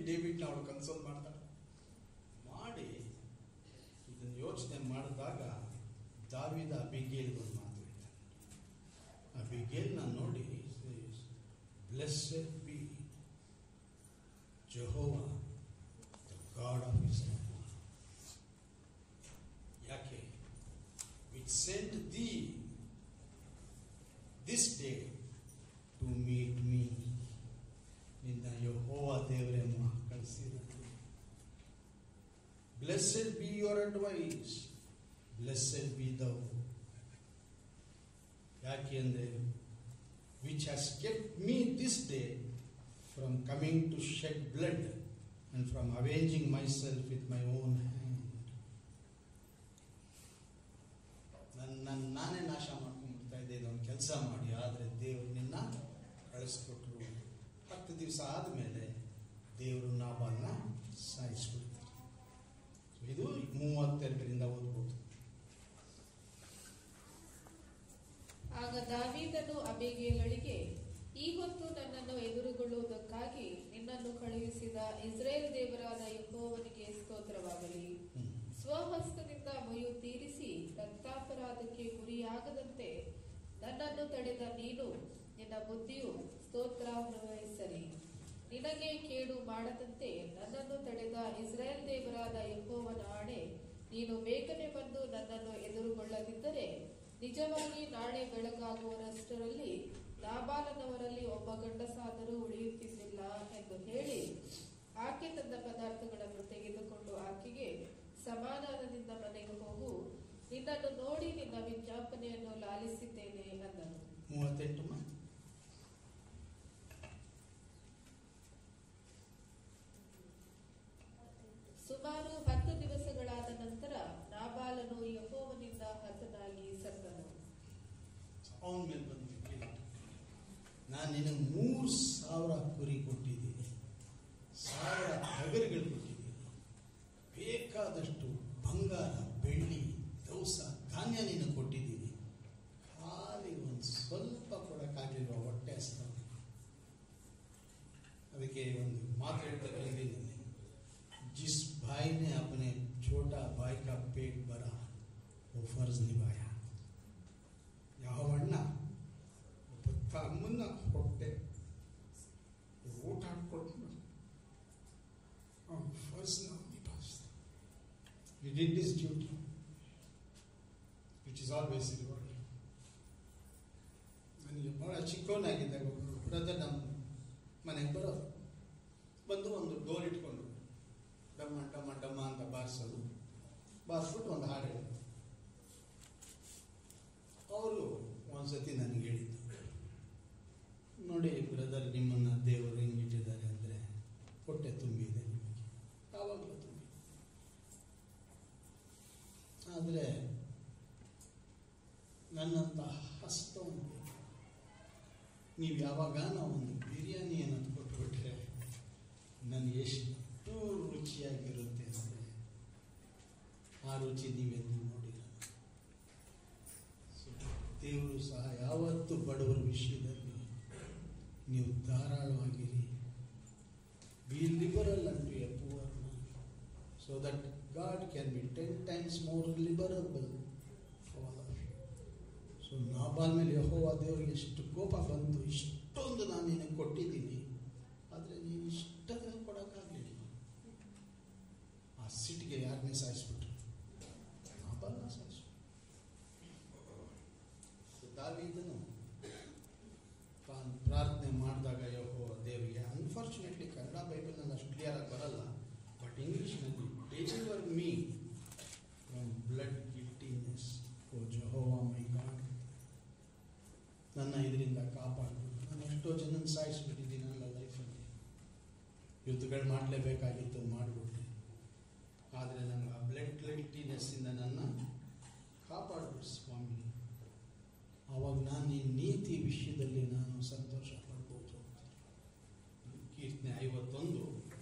ಡೇವಿಡ್ನ ಅವಳು ಕನ್ಸೋಲ್ ಮಾಡ್ತಾಳೆ ಮಾಡಿ ಇದನ್ನು ಯೋಚನೆ ಮಾಡಿದಾಗ ದಾವಿದ ಅಬಿಗೇಲ್ಗೆ ಒಂದು ಮಾತು ಹೇಳ್ತಾನೆ ಅಬಿಗೇಲ್ನ ನೋಡಿ blessed be Jehovah the God of Israel ಯಾಕೆ which sent thee this day to meet me ನಿನ್ನ ಯಹೋವ ದೇವರೇ ಕಳಿಸಿದ blessed be your advice blessed be thou ಯಾಕೆ ಅಂದರೆ which has kept me this day from coming to shed blood and from avenging myself with my own hand ನನ್ನ ನಾನೇ ನಾಶ ಮಾಡ್ಕೊಂಡ್ಬಿಡ್ತಾ ಇದ್ದೆ ಇದೊಂದು ಕೆಲಸ ಮಾಡಿ ಆದರೆ ದೇವರು ನಿನ್ನ ಕಳಿಸ್ಕೊಟ್ರು ಹತ್ತು ದಿವಸ ಆದಮೇಲೆ ದೇವರು ನಾಬಾಲ್ನ ಸಾಯಿಸ್ಬಿಡ್ತಾರೆ ಇದು ಮೂವತ್ತೆರಡರಿಂದ ಓದ್ಬೋದು ಆಗ ದಾವೀದನು ಅಬಿಗೇಲಳಿಗೆ ಈ ಹೊತ್ತು ನನ್ನನ್ನು ಎದುರುಗೊಳ್ಳುವುದಕ್ಕಾಗಿ ನಿನ್ನನ್ನು ಕಳುಹಿಸಿದ ಇಸ್ರೇಲ್ ದೇವರಾದ ಯೆಹೋವನಿಗೆ ಸ್ತೋತ್ರವಾಗಲಿ ಹ್ಮ್. ಸ್ವಹಸ್ತದಿಂದ ಮೊಯ್ಯು ತೀರಿಸಿ ರಕ್ತಾಪರಾಧಕ್ಕೆ ಗುರಿಯಾಗದಂತೆ ನನ್ನನ್ನು ತಡೆದ ನೀನು ನಿನ್ನ ಬುದ್ಧಿಯು ಸ್ತೋತ್ರ ನಿರ್ವಹಿಸಲಿ ನಿನಗೆ ಕೇಡು ಮಾಡದಂತೆ ನನ್ನನ್ನು ತಡೆದ ಇಸ್ರೇಲ್ ದೇವರಾದ ಯೆಹೋವನ ಆಣೆ ನೀನು ಬೇಗನೆ ಬಂದು ನನ್ನನ್ನು ಎದುರುಗೊಳ್ಳದಿದ್ದರೆ ನಿಜವಾಗಿ ನಾಳೆ ಬೆಳಗಾಗುವರಷ್ಟರಲ್ಲಿ ನಾಬಾಲನವರಲ್ಲಿ ಒಬ್ಬ ಗಂಡಸಾದರೂ ಉಳಿಯುತ್ತಿದ್ದಿಲ್ಲ ಎಂದು ಹೇಳಿ ಆಕೆ ತನ್ನ ಪದಾರ್ಥಗಳನ್ನು ತೆಗೆದುಕೊಂಡು ಆಕೆಗೆ ಸಮಾಧಾನದಿಂದ ಮನೆಗೆ ಹೋಗು ನಿನ್ನನ್ನು ನೋಡಿ ನಿನ್ನ ವಿಜ್ಞಾಪನೆಯನ್ನು ಲಾಲಿಸಿದ್ದೇನೆ ಅಂದನು ಮೂವತ್ತೆಂಟು ಮ ಸುಮಾರು ಹತ್ತು ದಿವಸಗಳಾದ ನಂತರ ನಾಬಾಲನು ಯಹೋವನಿಂದ ಹತನಾಗಿ ಸತ್ತನು ಅವನ ಮೇಲೆ ಬಂದು ನಾನು ನಿನಗೆ ಮೂರು ಸಾವಿರ ಕುರಿ ಕೊಟ್ಟಿದ್ದೀನಿ ಸಾವಿರ ಟಗರುಗಳು ಕೊಟ್ಟಿದ್ದೀನಿ ಬೇಕಾದಷ್ಟು ಬಂಗಾರ ಬೆಳ್ಳಿ ದವಸ ಧಾನ್ಯ ನೀನು ಕೊಟ್ಟಿದ್ದೀನಿ ಖಾಲಿ ಒಂದು ಸ್ವಲ್ಪ ಕೊಡೋಕ್ಕಾಗಲಿಲ್ವ ಹೊಟ್ಟೆ ಹಸ್ತ ಅದಕ್ಕೆ ಒಂದು ಮಾತು ಹೇಳ್ತಾ ಕೇಳಿದ್ದೀನಿ जिस भाई ने अपने छोटा भाई का पेट भरा वो फर्ज निभाया ಯಾವ ಅಣ್ಣ ಒಬ್ಬ ತಮ್ಮನ್ನ ಹೊಟ್ಟೆ ಊಟ ಹಾಕ್ಕೊಟ್ಟು ಅವನ ಫರ್ಸ್ ನಾವು ನಿಭಾಯಿಸ್ದ He did his duty, which is always rewarded. ನನಗೆ ಭಾಳ ಚಿಕ್ಕವನಾಗಿದ್ದಾಗ ಒಬ್ಬರು ಬ್ರದರ್ ನಮ್ಮ ಮನೆಗೆ ಬರೋದು ಬಂದು ಒಂದು ಡೋರ್ ಇಟ್ಕೊಂಡು ಡಮ್ಮ ಡಮ್ಮ ಡಮ್ಮ ಅಂತ ಬಾರಿಸೋದು ಬಾರಿಸ್ಬಿಟ್ಟು ಒಂದು ಹಾಡು ಹೇಳೋದು ಅವರು ಒಂದ್ಸತಿ ನನಗೆ ಹೇಳಿದ್ದು ನೋಡಿ ಬ್ರದರ್ ನಿಮ್ಮನ್ನ ದೇವರು ಹೆಂಗಿಟ್ಟಿದ್ದಾರೆ ಅಂದರೆ ಹೊಟ್ಟೆ ತುಂಬಿದೆ ನಿಮಗೆ ಯಾವಾಗಲೂ ತುಂಬಿ ಆದರೆ ನನ್ನಂತ ಹಸ್ತವನ್ನು ನೀವು ಯಾವಾಗ ನಾವು ಒಂದು ಬಿರಿಯಾನಿ ಅನ್ನೋದು ಕೊಟ್ಬಿಟ್ರೆ ನನಗೆ ಎಷ್ಟು ರುಚಿಯಾಗಿರುತ್ತೆ ಅಂದರೆ ಆ ರುಚಿ ನೀವೆಂದು ನೋಡಿಲ್ಲ ಸೊ, ದೇವರು ಸಹ ಯಾವತ್ತು ಬಡವರ ವಿಷಯದಲ್ಲಿ ನೀವು ಧಾರಾಳವಾಗಿರಿ be liberal unto a poor so that God can be ten times more liberal so Nabal ಮೇಲೆ ಯಹೋವ ದೇವರಿಗೆ ಎಷ್ಟು ಕೋಪ ಬಂತು ಇಷ್ಟೊಂದು ನಾನು ನಿನಗೆ ಕೊಟ್ಟಿದ್ದೀನಿ ಆದರೆ ನೀನು ಇಷ್ಟದ ಕೊಡೋಕ್ಕಾಗಲಿಲ್ಲ ಆ ಸಿಟ್ಟಿಗೆ ಯಾರನ್ನೇ ಸಾಯಿಸ್ಬಿಟ್ರು ನಾಬಾಲ್ನ ಸಾಯಿಸ್ಬಿಟ್ರು ಸೊ ದಾವೀದನು ತಾನು ಪ್ರಾರ್ಥನೆ ಮಾಡಿದಾಗ ಯಹೋವ ದೇವರಿಗೆ ಅನ್ಫಾರ್ಚುನೇಟ್ಲಿ ಕನ್ನಡ ಬೈಬಲ್ನಲ್ಲಿ ಅಷ್ಟು ಕ್ಲಿಯರ್ ಆಗಿ ಬರಲ್ಲ ಬಟ್ ಇಂಗ್ಲೀಷ್ನಲ್ಲಿ deliver me from blood guiltiness O Jehovah my God ನನ್ನ ಇದರಿಂದ ಕಾಪಾಡು ನಾನು ಎಷ್ಟೋ ಜನ ಸಾಯಿಸ್ಬಿಟ್ಟಿದ್ದೀನಿ ನನ್ನ ಲೈಫಲ್ಲಿ ಯುದ್ಧಗಳು ಮಾಡಲೇಬೇಕಾಗಿತ್ತು ಮಾಡಿಬಿಟ್ಟೆ ಆದರೆ ನನಗೆ ಆ ಬ್ಲಡ್ ಗಿಲ್ಟಿನೆಸ್ಸಿಂದ ನನ್ನ ಕಾಪಾಡ್ಬಿಡು ಸ್ವಾಮಿ ಆವಾಗ ನಾನು ಈ ನೀತಿ ವಿಷಯದಲ್ಲಿ ನಾನು ಸಂತೋಷ ಪಡ್ಬೋದು ಕೀರ್ತನೆ ಐವತ್ತೊಂದು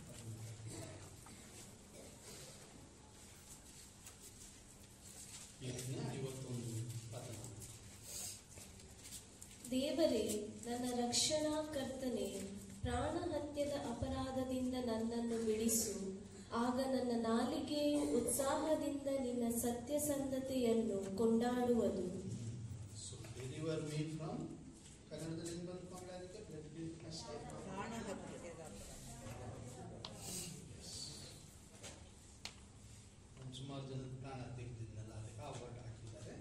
ಕೀರ್ತನೆ ಐವತ್ತೊಂದು ಹದಿನಾಲ್ಕು ದೇವರೇ ನನ್ನ ರಕ್ಷಣಾ ಕರ್ತನೆ ಪ್ರಾಣ ಹತ್ಯದ ಅಪರಾಧದಿಂದ ನನ್ನನ್ನು ಬಿಡಿಸು ಆಗ ನನ್ನ ನಾಲಿಗೆಯು ಉತ್ಸಾಹದಿಂದ ನಿನ್ನ ಸತ್ಯಸಂಧತೆಯನ್ನು ಕೊಂಡಾಡುವುದು ಸೊ ಡೆಲಿವರ್ ಮೀ ಫ್ರಮ್ ಕನ್ನಡದಲ್ಲಿ ಹೆಂಗ್ ಬಂತು ಮಕ್ಕಳೇ ಅದಕ್ಕೆ? Let me first say. ಪ್ರಾಣ ಹತ್ಯೆದ ಒಂದ್ ಸುಮಾರು ಜನದ ಪ್ರಾಣ ತೆಗೆದಿದ್ನಲ್ಲ ಅದಕ್ಕೆ ಆ ವರ್ಡ್ ಹಾಕಿದ್ದಾರೆ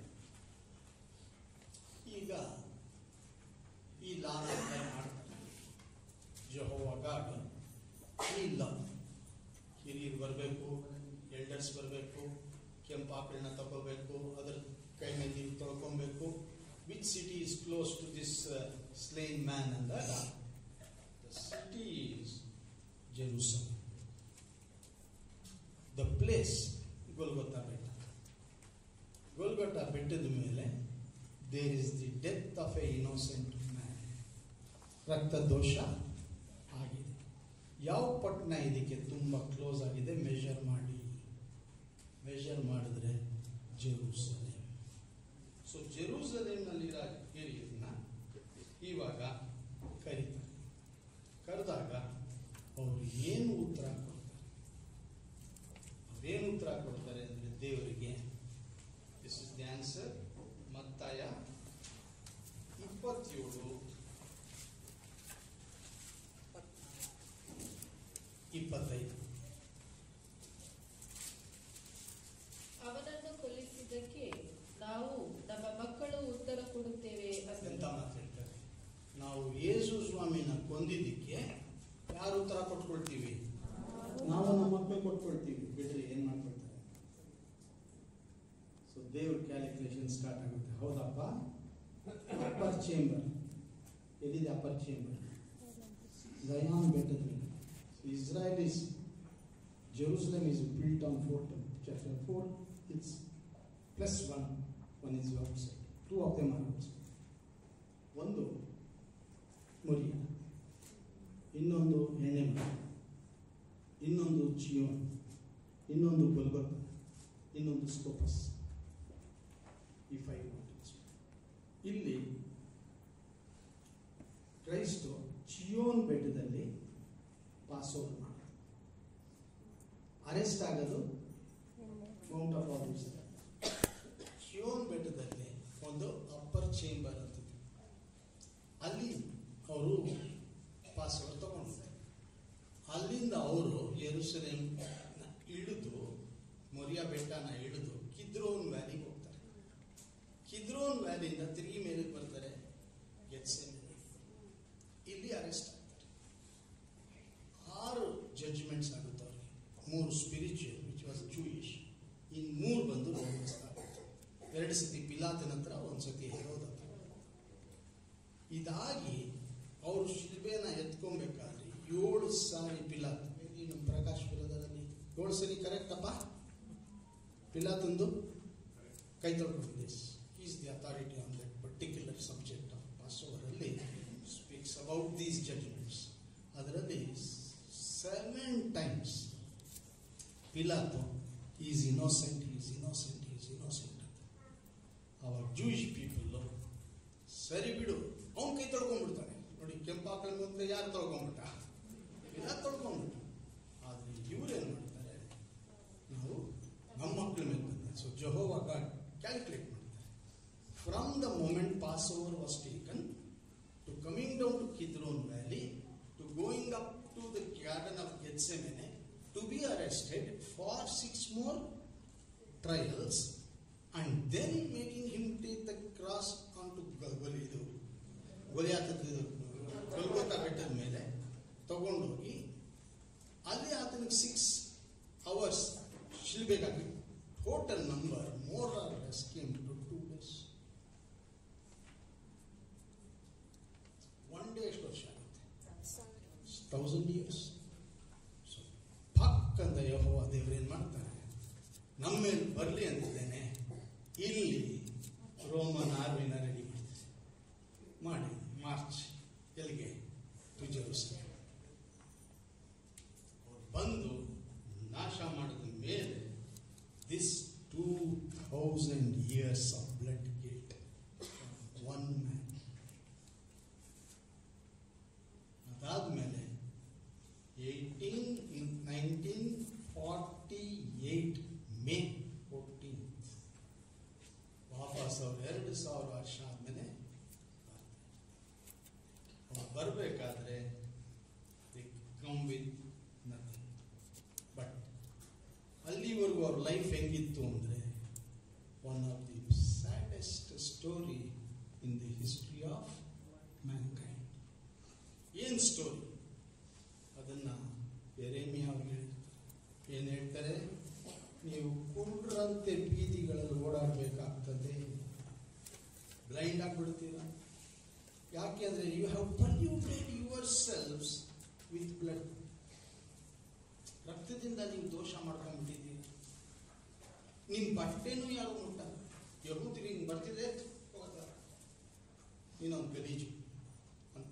ಈಗ ಈ ಲಾನ ಅಪ್ಲೈ ಮಾಡ್ತಾರೆ ಜಹೋವ ಗಾಡ್ ಈ ಲಾ ಹಿರಿಯರು ಬರಬೇಕು ಎಲ್ಡರ್ಸ್ ಬರಬೇಕು ಕೆಂಪು ಆಕಳನ್ನ ತಗೋಬೇಕು ಅದ್ರ ಕೈ ಮೇಲೆ ನೀರು ತೊಳ್ಕೊಬೇಕು which city is close to this slain man ಅಂದಾಗ the city is Jerusalem the place Golgotha ಬೆಟ್ಟ ಗೋಲ್ಗೊತ್ತಾ ಬೆಟ್ಟದ ಮೇಲೆ there is the death of a innocent man ರಕ್ತ ದೋಷ ಆಗಿದೆ ಯಾವ ಪಟ್ಟಣ ಇದಕ್ಕೆ ತುಂಬ ಕ್ಲೋಸ್ ಆಗಿದೆ ಮೆಷರ್ ಮಾಡಿ ಮೆಷರ್ ಮಾಡಿದ್ರೆ ಜೆರೂಸಲೇಮ್ ಸೊ ಜೆರೂಸಲೇಮ್ನಲ್ಲಿರೋ ಹಿರಿಯರನ್ನ ಇವಾಗ ಕರೀತಾರೆ ಕರೆದಾಗ ಅವರು ಏನು ಉತ್ತರ ಕೊಡ್ತಾರೆ ಅವ್ರೇನು ಉತ್ತರ ಕೊಡ್ತಾರೆ ಅಂದರೆ ದೇವರಿಗೆ ದಿಸ್ ಇಸ್ ದಿ ಆನ್ಸರ್ ಮತ್ತಾಯ ಇಪ್ಪತ್ತೇಳು ಇಪ್ಪತ್ತೈದು ಅವನನ್ನು ಕೊಲ್ಲಿಸಿದ್ದಕ್ಕೆ ನಾವು ನಮ್ಮ ಮಕ್ಕಳು ಉತ್ತರ ಕೊಡುತ್ತೇವೆ ಎಂತ ಅಂದನು. ಮಾತು ಹೇಳ್ತಾರೆ ನಾವು ಯೇಸು ಸ್ವಾಮಿನ ಕೊಂದಿದ್ದಕ್ಕೆ ಯಾರು ಉತ್ತರ ಕೊಟ್ಕೊಳ್ತೀವಿ ನಾವು ನಮ್ಮ ಮಕ್ಕಳು ಕೊಟ್ಕೊಳ್ತೀವಿ ಬಿಡ್ರಿ ಏನ್ ಮಾಡ್ಕೊಳ್ತಾರೆ ಸೊ ದೇವ್ರ ಕ್ಯಾಲ್ಕುಲೇಷನ್ ಸ್ಟಾರ್ಟ್ ಆಗುತ್ತೆ ಹೌದಪ್ಪ ಅಪ್ಪರ್ ಚೇಂಬರ್ ಎಲ್ಲಿದೆ ಅಪ್ಪರ್ ಚೇಂಬರ್ ಜಯಾನ್ ಬೆಟ್ಟದ ಮೇಲೆ Israel is Jerusalem is built on four chapter four it's plus one one is outside two of them are outside ಒಂದು ಮುರಿಯ ಇನ್ನೊಂದು ಎಣ್ಣೆ ಮರ ಇನ್ನೊಂದು ಚಿಯೋನ್ ಇನ್ನೊಂದು ಗೊಲ್ಗೊತ್ತ ಇನ್ನೊಂದು ಸ್ಕೋಪಸ್ ಈ ಫೈವ್ ಮೌಂಟೇನ್ಸ್ ಇಲ್ಲಿ ಕ್ರೈಸ್ತು ಚಿಯೋನ್ ಬೆಟ್ಟದಲ್ಲಿ ಪಾಸ್ ಓವರ್ ಮಾಡ್ತಾರೆ ಅರೆಸ್ಟ್ ಆಗೋದು ಮೌಂಟ್ ಆಫ್ ಆಲಿವ್ಸ್ ಶಿಯೋನ್ ಬೆಟ್ಟದಲ್ಲಿ ಒಂದು ಅಪ್ಪರ್ ಚೇಂಬರ್ ಅಂತಿದೆ ಅಲ್ಲಿ ಅವರು ಪಾಸ್ವರ್ಡ್ ತಗೊಂಡಿದ್ದಾರೆ ಅಲ್ಲಿಂದ ಅವರು ಯೆರೂಸಲೇಮ್ ಇಳಿದು ಮೊರಿಯಾ ಬೆಟ್ಟನ ಇಳಿದು ಕಿದ್ರೋನ್ ವ್ಯಾಲಿಗೆ ಹೋಗ್ತಾರೆ ಕಿದ್ರೋನ್ ವ್ಯಾಲಿಯಿಂದ ತಿರುಗಿ ಮೇಲೆ ಬರ್ತಾರೆ ಗೆತ್ಸೆಮನೆ ಇಲ್ಲಿ ಅರೆಸ್ಟ್ ಆಗ್ತಾರೆ ಆರು ಜಡ್ಜ್ಮೆಂಟ್ಸ್ ಆಗುತ್ತೆ ಅವ್ರಿಗೆ ಮೂರು spiritual which was Jewish in ಮೂರು ಬಂದು ರೋಮನ್ಸ್ ಆಗುತ್ತೆ ಎರಡು ಸತಿ ಪಿಲಾತನ ಹತ್ರ ಒಂದು ಸತಿ ಹೆರೋದ್ ಹತ್ರ ಇದಾಗಿ ಅವರು ಶಿಲ್ಬೆನ ಎತ್ಕೊಬೇಕಾದ್ರೆ ಏಳು ಸಾರಿ ಪಿಲಾತ್ ಇಲ್ಲಿ ನಮ್ಮ ಪ್ರಕಾಶ್ ಬಿರೋದರಲ್ಲಿ ಏಳು ಸರಿ ಕರೆಕ್ಟಪ್ಪ ಪಿಲಾತಂದು ಕೈ ತೊಳ್ಕೊಂಡಿದೆ is the authority on that particular subject of pass ಓವರಲ್ಲಿ ಸ್ಪೀಕ್ಸ್ ಅಬೌಟ್ ದೀಸ್ ಜಡ್ಜ್ಮೆಂಟ್ಸ್ ಅದರಲ್ಲಿ ಸೆವೆನ್ ಟೈಮ್ಸ್ ಪಿಲಾತು is innocent is innocent is innocent ಅಂತ ಅವಾಗ ಜೂಯಿಶ್ ಪೀಪಲ್ ಸರಿ ಬಿಡು ಅವನ ಕೈ ತೊಳ್ಕೊಂಡ್ಬಿಡ್ತಾನೆ ನೋಡಿ ಕೆಂಪಾಕಳ ಮುಂದೆ ಯಾರು ತೊಳ್ಕೊಂಡ್ಬಿಟ್ಟ ಇಲ್ಲ ತೊಳ್ಕೊಂಡ್ಬಿಟ್ಟ ಆದ್ರೆ ಇವ್ರೇನ್ ಮಾಡ್ತಾರೆ ನಾವು ನಮ್ಮ ಮಕ್ಕಳ ಮೇಲೆ ಬಂದ ಸೊ ಜಹೋವಾ ಗಾಡ್ ಕ್ಯಾಲ್ಕುಲೇಟ್ ಮಾಡ್ತಾರೆ from the moment pass over was taken to coming down to Kidron valley to going up to the garden of Gethsemane to be arrested for six more trials and then making him take the cross on to ಇದು ಗೊಲಿಯಾತದ Golgotha ಬೆಟ್ಟದ ಮೇಲೆ ತಗೊಂಡೋಗಿ ಅಲ್ಲಿ ಆತನಿಗೆ six hours ಶಿಲ್ಬೇಕಾಗಿ total number more or less came to two days one day ಎಷ್ಟು ವರ್ಷ ಆಗುತ್ತೆ ತೌಸಂಡ್ ಇಯರ್ಸ್ ಸೊ ಪಕ್ ಅಂತ ಯಹೋವ ದೇವ್ರು ಏನ್ ಮಾಡ್ತಾರೆ ನಮ್ಮ ಮೇಲೆ ಬರಲಿ ಅಂತಿದ್ದೇನೆ ಇಲ್ಲಿ ರೋಮನ್ ಆರ್ಮಿನ ರೆಡಿ ಮಾಡ್ತಾರೆ ಮಾಡಿ ಮಾರ್ಚ್ ಎಲ್ಲಿಗೆ ಟು ಜೆರೂಸಲೇಮ್ ಅವ್ರು ಬಂದು ನಾಶ ಮಾಡಿದ ಮೇಲೆ this two thousand years of blood guilt one man ಅದಾದ್ಮೇಲೆ ಆದರೆ they come with nothing but ಅಲ್ಲಿವರೆಗೂ ಅವ್ರ ಲೈಫ್ ಹೆಂಗಿತ್ತು ಅಂದರೆ one of the saddest story in the history of mankind ಏನು ಸ್ಟೋರಿ ಅದನ್ನು ಎರೇಮಿ ಅವ್ರು ಹೇಳಿ ಏನು ಹೇಳ್ತಾರೆ ನೀವು ಕುಂಡ್ರಂತೆ ಬೀದಿಗಳಲ್ಲಿ ಓಡಾಡಬೇಕಾಗ್ತದೆ ಬ್ಲೈಂಡ್ ಆಗಿಬಿಡ್ತೀರಾ ಯಾಕೆ ಅಂದರೆ you have polluted yourselves with blood ರಕ್ತದಿಂದ ನೀವು ದೋಷ ಮಾಡ್ಕೊಂಡ್ಬಿಟ್ಟಿದ್ದೀರಿ ನಿಮ್ಮ ಬಟ್ಟೆನೂ ಯಾರು ಮುಟ್ಟಲ್ಲ ಯಹೂದಿಗೆ ಹಿಂಗೆ ಬರ್ತಿದೆ ಹೋಗ್ತಾರೆ ಇನ್ನೊಂದು ಗಲೀಜು ಅಂತ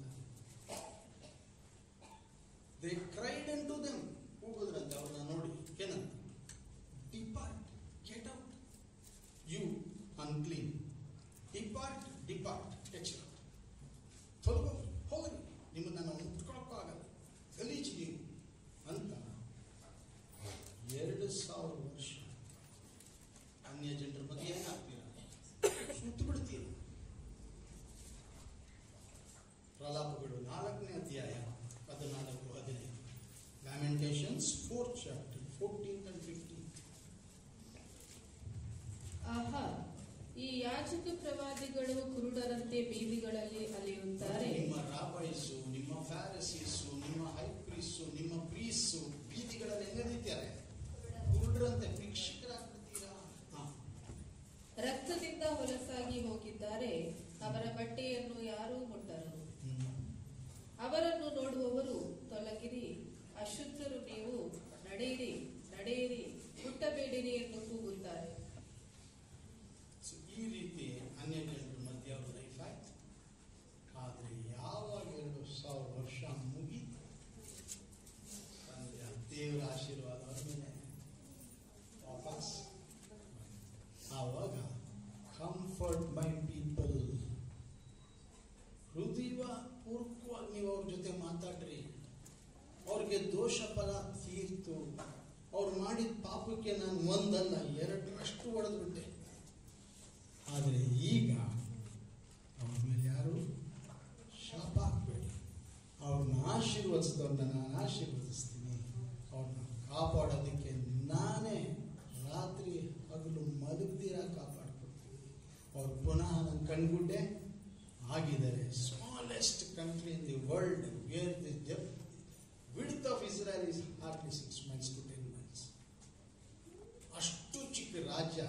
they cried and to them ಕೂಗುದ್ರಂತೆ ಅವ್ರನ್ನ ನೋಡಿ ಏನಂತ depart get out you unclean depart depart ಎಚ್ಚರ ತೊಲಗೋಗ್ರಿ ಹೋಗ್ರಿ ನಿಮ್ಮನ್ನ ನಾವು ಮುಟ್ಕೊಳಕ್ಕೂ ಆಗಲ್ಲ ಗಲೀಜು ನೀವು ಅಂತ ಎರಡು ಸಾವಿರ ವರ್ಷ ಅನ್ಯ ಜನರ ಬಗ್ಗೆ ಏನಾಗ್ತೀರಾ ಸುತ್ತು ಬಿಡ್ತೀರ ಪ್ರಲಾಪಗಳು ನಾಲ್ಕನೇ ಅಧ್ಯಾಯ ಹದಿನಾಲ್ಕು ಹದಿನೈದು lamentations fourth chapter fourteen and fifteen ಆಹಾ ಈ ಯಾಜಕ ಪ್ರವಾದಿಗಳು ಕುರುಡರಂತೆ ಬೀದಿಗಳಲ್ಲಿ ಅಲೆಯುತ್ತಾರೆ ನಿಮ್ಮ ರಾಬೈಸು ನಿಮ್ಮ ಫ್ಯಾರಸೀಸು ನಿಮ್ಮ ಹೈಪ್ರೀಸು ನಿಮ್ಮ ಪ್ರೀಸು ಬೀದಿಗಳಲ್ಲಿ ಹೆಂಗದಿದ್ದಾರೆ ಕುರುಡ್ರಂತೆ ಭಿಕ್ಷಕರಾಗ್ಬಿಡ್ತೀರಾ ಹಾ. ರಕ್ತದಿಂದ ಹೊಲಸಾಗಿ ಹೋಗಿದ್ದಾರೆ ಅವರ ಬಟ್ಟೆಯನ್ನು ಯಾರೂ ಮುಟ್ಟರು ಹ್ಮ್. ಅವರನ್ನು ನೋಡುವವರು ತೊಲಗಿರಿ ಅಶುದ್ಧರು ನೀವು ನಡೆಯಿರಿ ನಡೆಯಿರಿ ಮುಟ್ಟಬೇಡಿರಿ ಎಂದು ಕೂಗುತ್ತಾರೆ So, ಈ ರೀತಿ ಅನ್ಯ ಜನರ ಮಧ್ಯೆ ಅವ್ರ ಲೈಫ್ ಆಯ್ತು ಆದರೆ ಯಾವಾಗ ಎರಡು ಸಾವಿರ ವರ್ಷ ಮುಗೀತು ಅಂದ್ರೆ ದೇವರ ಆಶೀರ್ವಾದ ಅವ್ರ ಮೇಲೆ ವಾಪಸ್ ಆವಾಗ ಕಂಫರ್ಟ್ ಮೈ ಪೀಪಲ್ ಹೃದಯ ಪೂರ್ವಕವಾಗಿ ನೀವು ಅವ್ರ ಜೊತೆ ಮಾತಾಡ್ರಿ ಅವ್ರಿಗೆ ದೋಷ ಫಲ ತೀರ್ತು ಅವ್ರು ಮಾಡಿದ ಪಾಪಕ್ಕೆ ನಾನು ಒಂದಲ್ಲ ಎರಡರಷ್ಟು ಹೊಡೆದ್ಬಿಟ್ಟೆ ಆದರೆ ಈಗ ಅವ್ರ ಮೇಲೆ ಯಾರು ಶಾಪ ಹಾಕಬೇಡಿ ಅವ್ರನ್ನ ಆಶೀರ್ವದಿಸಿದವ್ರನ್ನ ನಾನು ಆಶೀರ್ವದಿಸ್ತೀನಿ ಅವ್ರನ್ನ ಕಾಪಾಡೋದಕ್ಕೆ ನಾನೇ ರಾತ್ರಿ ಹಗಲು ಮಲಗ್ದಿರ ಕಾಪಾಡ್ಕೊಡ್ತೀನಿ ಅವ್ರು ಪುನಃ ನನ್ನ ಕಣ್ಗುಡ್ಡೆ ಆಗಿದ್ದಾರೆ smallest country in the world where the depth width of Israel is hardly six miles to ten miles ಅಷ್ಟು ಚಿಕ್ಕ ರಾಜ್ಯ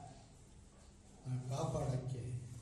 ಕಾಪಾಡೋಕ್ಕೆ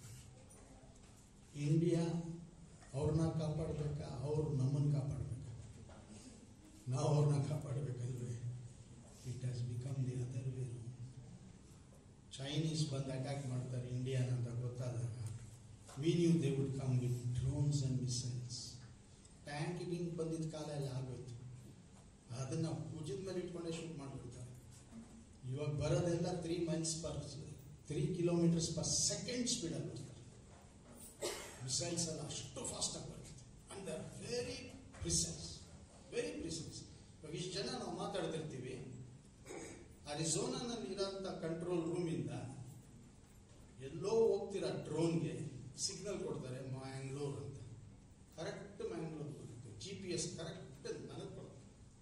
ಇಂಡಿಯಾ ಅವ್ರನ್ನ ಕಾಪಾಡಬೇಕಾ ಅವ್ರು ನಮ್ಮನ್ನು ಕಾಪಾಡಬೇಕಾ ನಾವು ಅವ್ರನ್ನ ಕಾಪಾಡಬೇಕಲ್ವೇ it has become the other way Chinese ಬಂದು ಅಟ್ಯಾಕ್ ಮಾಡ್ತಾರೆ ಇಂಡಿಯಾನ ಅಂತ ಗೊತ್ತಾದಾಗ we knew they would come with drones and missiles tank ಹಿಂಗೆ ಬಂದಿದ್ದ ಕಾಲ ಎಲ್ಲ ಆಗೋಯ್ತು ಅದನ್ನು ಭುಜದ ಮೇಲೆ ಇಟ್ಕೊಂಡೇ ಶೂಟ್ ಮಾಡಿಬಿಡ್ತಾರೆ ಇವಾಗ ಬರೋದೆಲ್ಲ three miles per three kilometers per second ಸ್ಪೀಡಲ್ಲಿ ಬರ್ತಾರೆ ಮಿಸೈಲ್ಸ್ ಎಲ್ಲ ಅಷ್ಟು ಫಾಸ್ಟಾಗಿ ಬರ್ತದೆ and very precise very precise ಇವಾಗ ಇಷ್ಟು ಜನ ನಾವು ಮಾತಾಡ್ತಿರ್ತೀವಿ ಅರಿಜೋನಾನಲ್ಲಿ ಇರೋಂಥ ಕಂಟ್ರೋಲ್ ರೂಮಿಂದ ಎಲ್ಲೋ ಹೋಗ್ತಿರೋ ಡ್ರೋನ್ಗೆ ಸಿಗ್ನಲ್ ಕೊಡ್ತಾರೆ ಮ್ಯಾಂಗ್ಳೂರ್ ಅಂತ ಕರೆಕ್ಟ್ ಮ್ಯಾಂಗ್ಳೂರ್ ಬರುತ್ತೆ ಜಿ ಪಿ ಎಸ್ ಕರೆಕ್ಟ್ ನನಗೆ ಕೊಡ್ತಾರೆ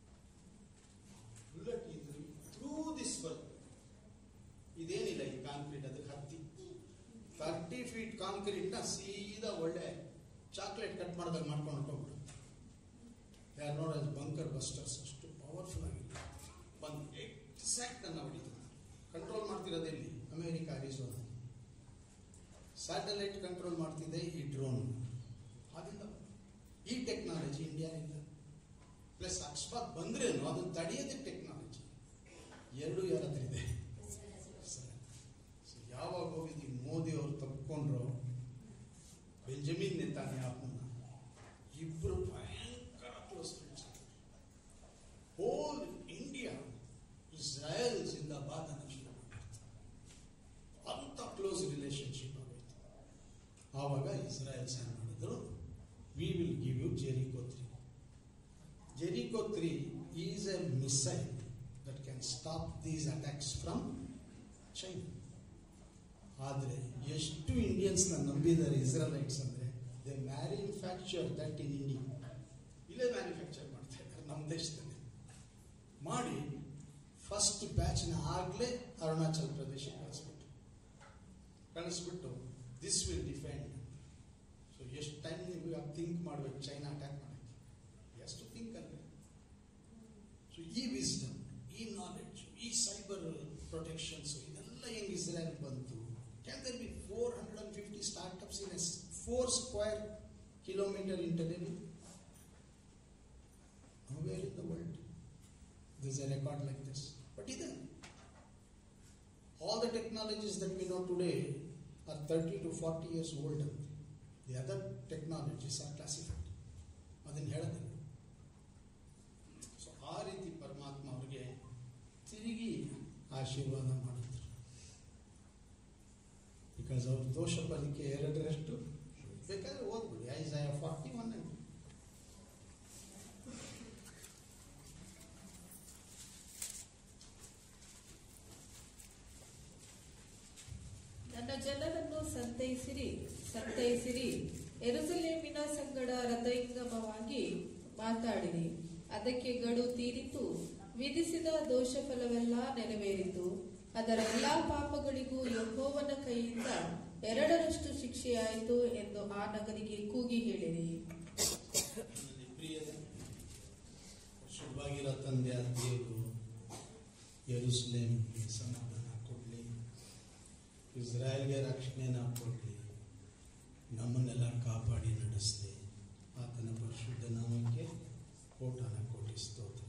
ಬುಲೆಟ್ ಇದು ಥ್ರೂ ದಿಸ್ ಬರುತ್ತೆ ಇದೇನಿಲ್ಲ ಈ ಕಾಂಕ್ರೀಟ್ ಅದಕ್ಕೆ ಹತ್ತಿ ತರ್ಟಿ ಫೀಟ್ ಕಾಂಕ್ರೀಟ್ನ ಸೀದಾ ಒಳ್ಳೆ ಚಾಕ್ಲೇಟ್ ಕಟ್ ಮಾಡಿದಾಗ ಮಾಡ್ಕೊಂಡು ಹೊರಟೋಗ್ಬಿಡುತ್ತೆ ಯಾರು ನೋಡ ಬಂಕರ್ ಬಸ್ಟರ್ಸ್ ಅಷ್ಟು ಪವರ್ಫುಲ್ ಆಗಿದೆ ಒಂದು ಎಕ್ಸಾಕ್ಟ್ ಅನ್ನ ಹೊಡಿತದೆ ಕಂಟ್ರೋಲ್ ಮಾಡ್ತಿರೋದು ಎಲ್ಲಿ ಅಮೆರಿಕ ಅರಿಸೋನ ಸ್ಯಾಟಲೈಟ್ ಕಂಟ್ರೋಲ್ ಮಾಡ್ತಿದೆ ಈ ಡ್ರೋನ್ ಅದರಿಂದ ಈ ಟೆಕ್ನಾಲಜಿ ಇಂಡಿಯಾ ಇಲ್ಲ ಪ್ಲಸ್ ಅಕಸ್ಮಾತ್ ಬಂದ್ರೇನು ಅದನ್ನು ತಡೆಯೋದೇ ಟೆಕ್ನಾಲಜಿ ಎರಡು ಯಾರ ಹತ್ರ ಇದೆ ಸರಿ. So, ಯಾವಾಗ ಹೋಗಿದ್ದಿ ಮೋದಿ ಅವರು ತಪ್ಪಿಕೊಂಡ್ರು ಬೆಂಜಮಿನ್ ನೆತಾನ್ಯಾಹುನ ಇಬ್ರು ಭಯಂಕರ close friends whole India Israel ಜಿಂದಾಬಾದ್ ಅನ್ನೋ ಶುರು ಮಾಡ್ತಾರೆ. ಅಂತ ಕ್ಲೋಸ್ ರಿಲೇಶನ್ಶಿಪ್ ಆಗೋಯ್ತು ಆವಾಗ ಇಸ್ರಾಯೇಲ್ಸ್ ಏನ್ ಮಾಡಿದ್ರು we will give you Jericho three Jericho three is a missile that can stop these attacks from China ಆದರೆ ಎಷ್ಟು ಇಂಡಿಯನ್ಸ್ನ ನಂಬಿದ್ದಾರೆ ಇಸ್ರೇಲೈಟ್ಸ್ ಅಂದರೆ they manufacture that in India ಇಲ್ಲೇ ಮ್ಯಾನುಫ್ಯಾಕ್ಚರ್ ಮಾಡ್ತಾ ಇದ್ದಾರೆ ನಮ್ಮ ದೇಶದಲ್ಲಿ ಮಾಡಿ ಫಸ್ಟ್ ಬ್ಯಾಚ್ನ ಆಗಲೇ ಅರುಣಾಚಲ್ ಪ್ರದೇಶ ಕಳಿಸ್ಬಿಟ್ಟು ಕಳಿಸ್ಬಿಟ್ಟು ದಿಸ್ ವಿಲ್ ಡಿಫೆಂಡ್ ಸೊ ಎಷ್ಟು ಟೈಮ್ ನೀವು ಥಿಂಕ್ ಮಾಡಬೇಕು ಚೈನಾ ಅಟ್ಯಾಕ್ ಮಾಡೋಕ್ಕೆ ಎಷ್ಟು ಥಿಂಕ್ ಅಲ್ವೇ ಸೊ ಈ ವಿಸ್ಡಮ್ ಈ ನಾಲೆಡ್ಜ್ ಈ ಸೈಬರ್ ಪ್ರೊಟೆಕ್ಷನ್ಸ್ ಇದೆಲ್ಲ ಹೆಂಗೆ ಇಸ್ರೇಲ್ ಬಂತು can there be four hundred and fifty startups in S four square kilometer internet nowhere in the world there's a record like this but either all the technologies that we know today are 30 to 40 years older the other technologies are classified ಅದನ್ನು ಹೇಳಿದೆ so ಆ ರೀತಿ ಪರಮಾತ್ಮ ಅವರಿಗೆ ತಿರುಗಿ ಆಶೀರ್ವಾದ ಮಾಡಿದ್ರು because ಅವ್ರ ದೋಷ ಫಲಿಕೆ ಎರಡರಷ್ಟು ಬೇಕಾದ್ರೆ ಓದ್ಬಿಡಿ ಐಸಾಯ ಫಾರ್ಟಿ ಒನ್ ಅಂಡ್ ನನ್ನ ಜನರನ್ನು ಸಂತೈಸಿರಿ ಸಂತೈಸಿರಿ ಎರುಸಲೇಮಿನ ಸಂಗಡ ಹೃದಯಂಗಮವಾಗಿ ಮಾತಾಡಿರಿ ಅದಕ್ಕೆ ಗಡು ತೀರಿತು ವಿಧಿಸಿದ ದೋಷ ಫಲವೆಲ್ಲ ನೆರವೇರಿತು ಅದರ ಎಲ್ಲಾ ಪಾಪಗಳಿಗೂ ಯಹೋವನ ಕೈಯಿಂದ ಎರಡರಷ್ಟು ಶಿಕ್ಷೆಯಾಯಿತು ಎಂದು ಆ ನಗರಿಗೆ ಕೂಗಿ ಹೇಳಿರಿ ನನ್ನಲ್ಲಿ ಪ್ರಿಯರೇ, ಶುಭವಾಗಿರೋ ತಂದೆಯ ದೇವರು ಯರುಸಲೇಮ್ಗೆ ಸಮಾಧಾನ ಕೊಡಲಿ ಇಸ್ರಾಯೇಲ್ಗೆ ರಕ್ಷಣೆನ ಕೊಡಲಿ ನಮ್ಮನ್ನೆಲ್ಲ ಕಾಪಾಡಿ ನಡೆಸಲಿ ಆತನ ಪರಿಶುದ್ಧ ನಾಮಕ್ಕೆ ಕೋಟಾನ ಕೋಟಿ ಸ್ತೋತ್ರ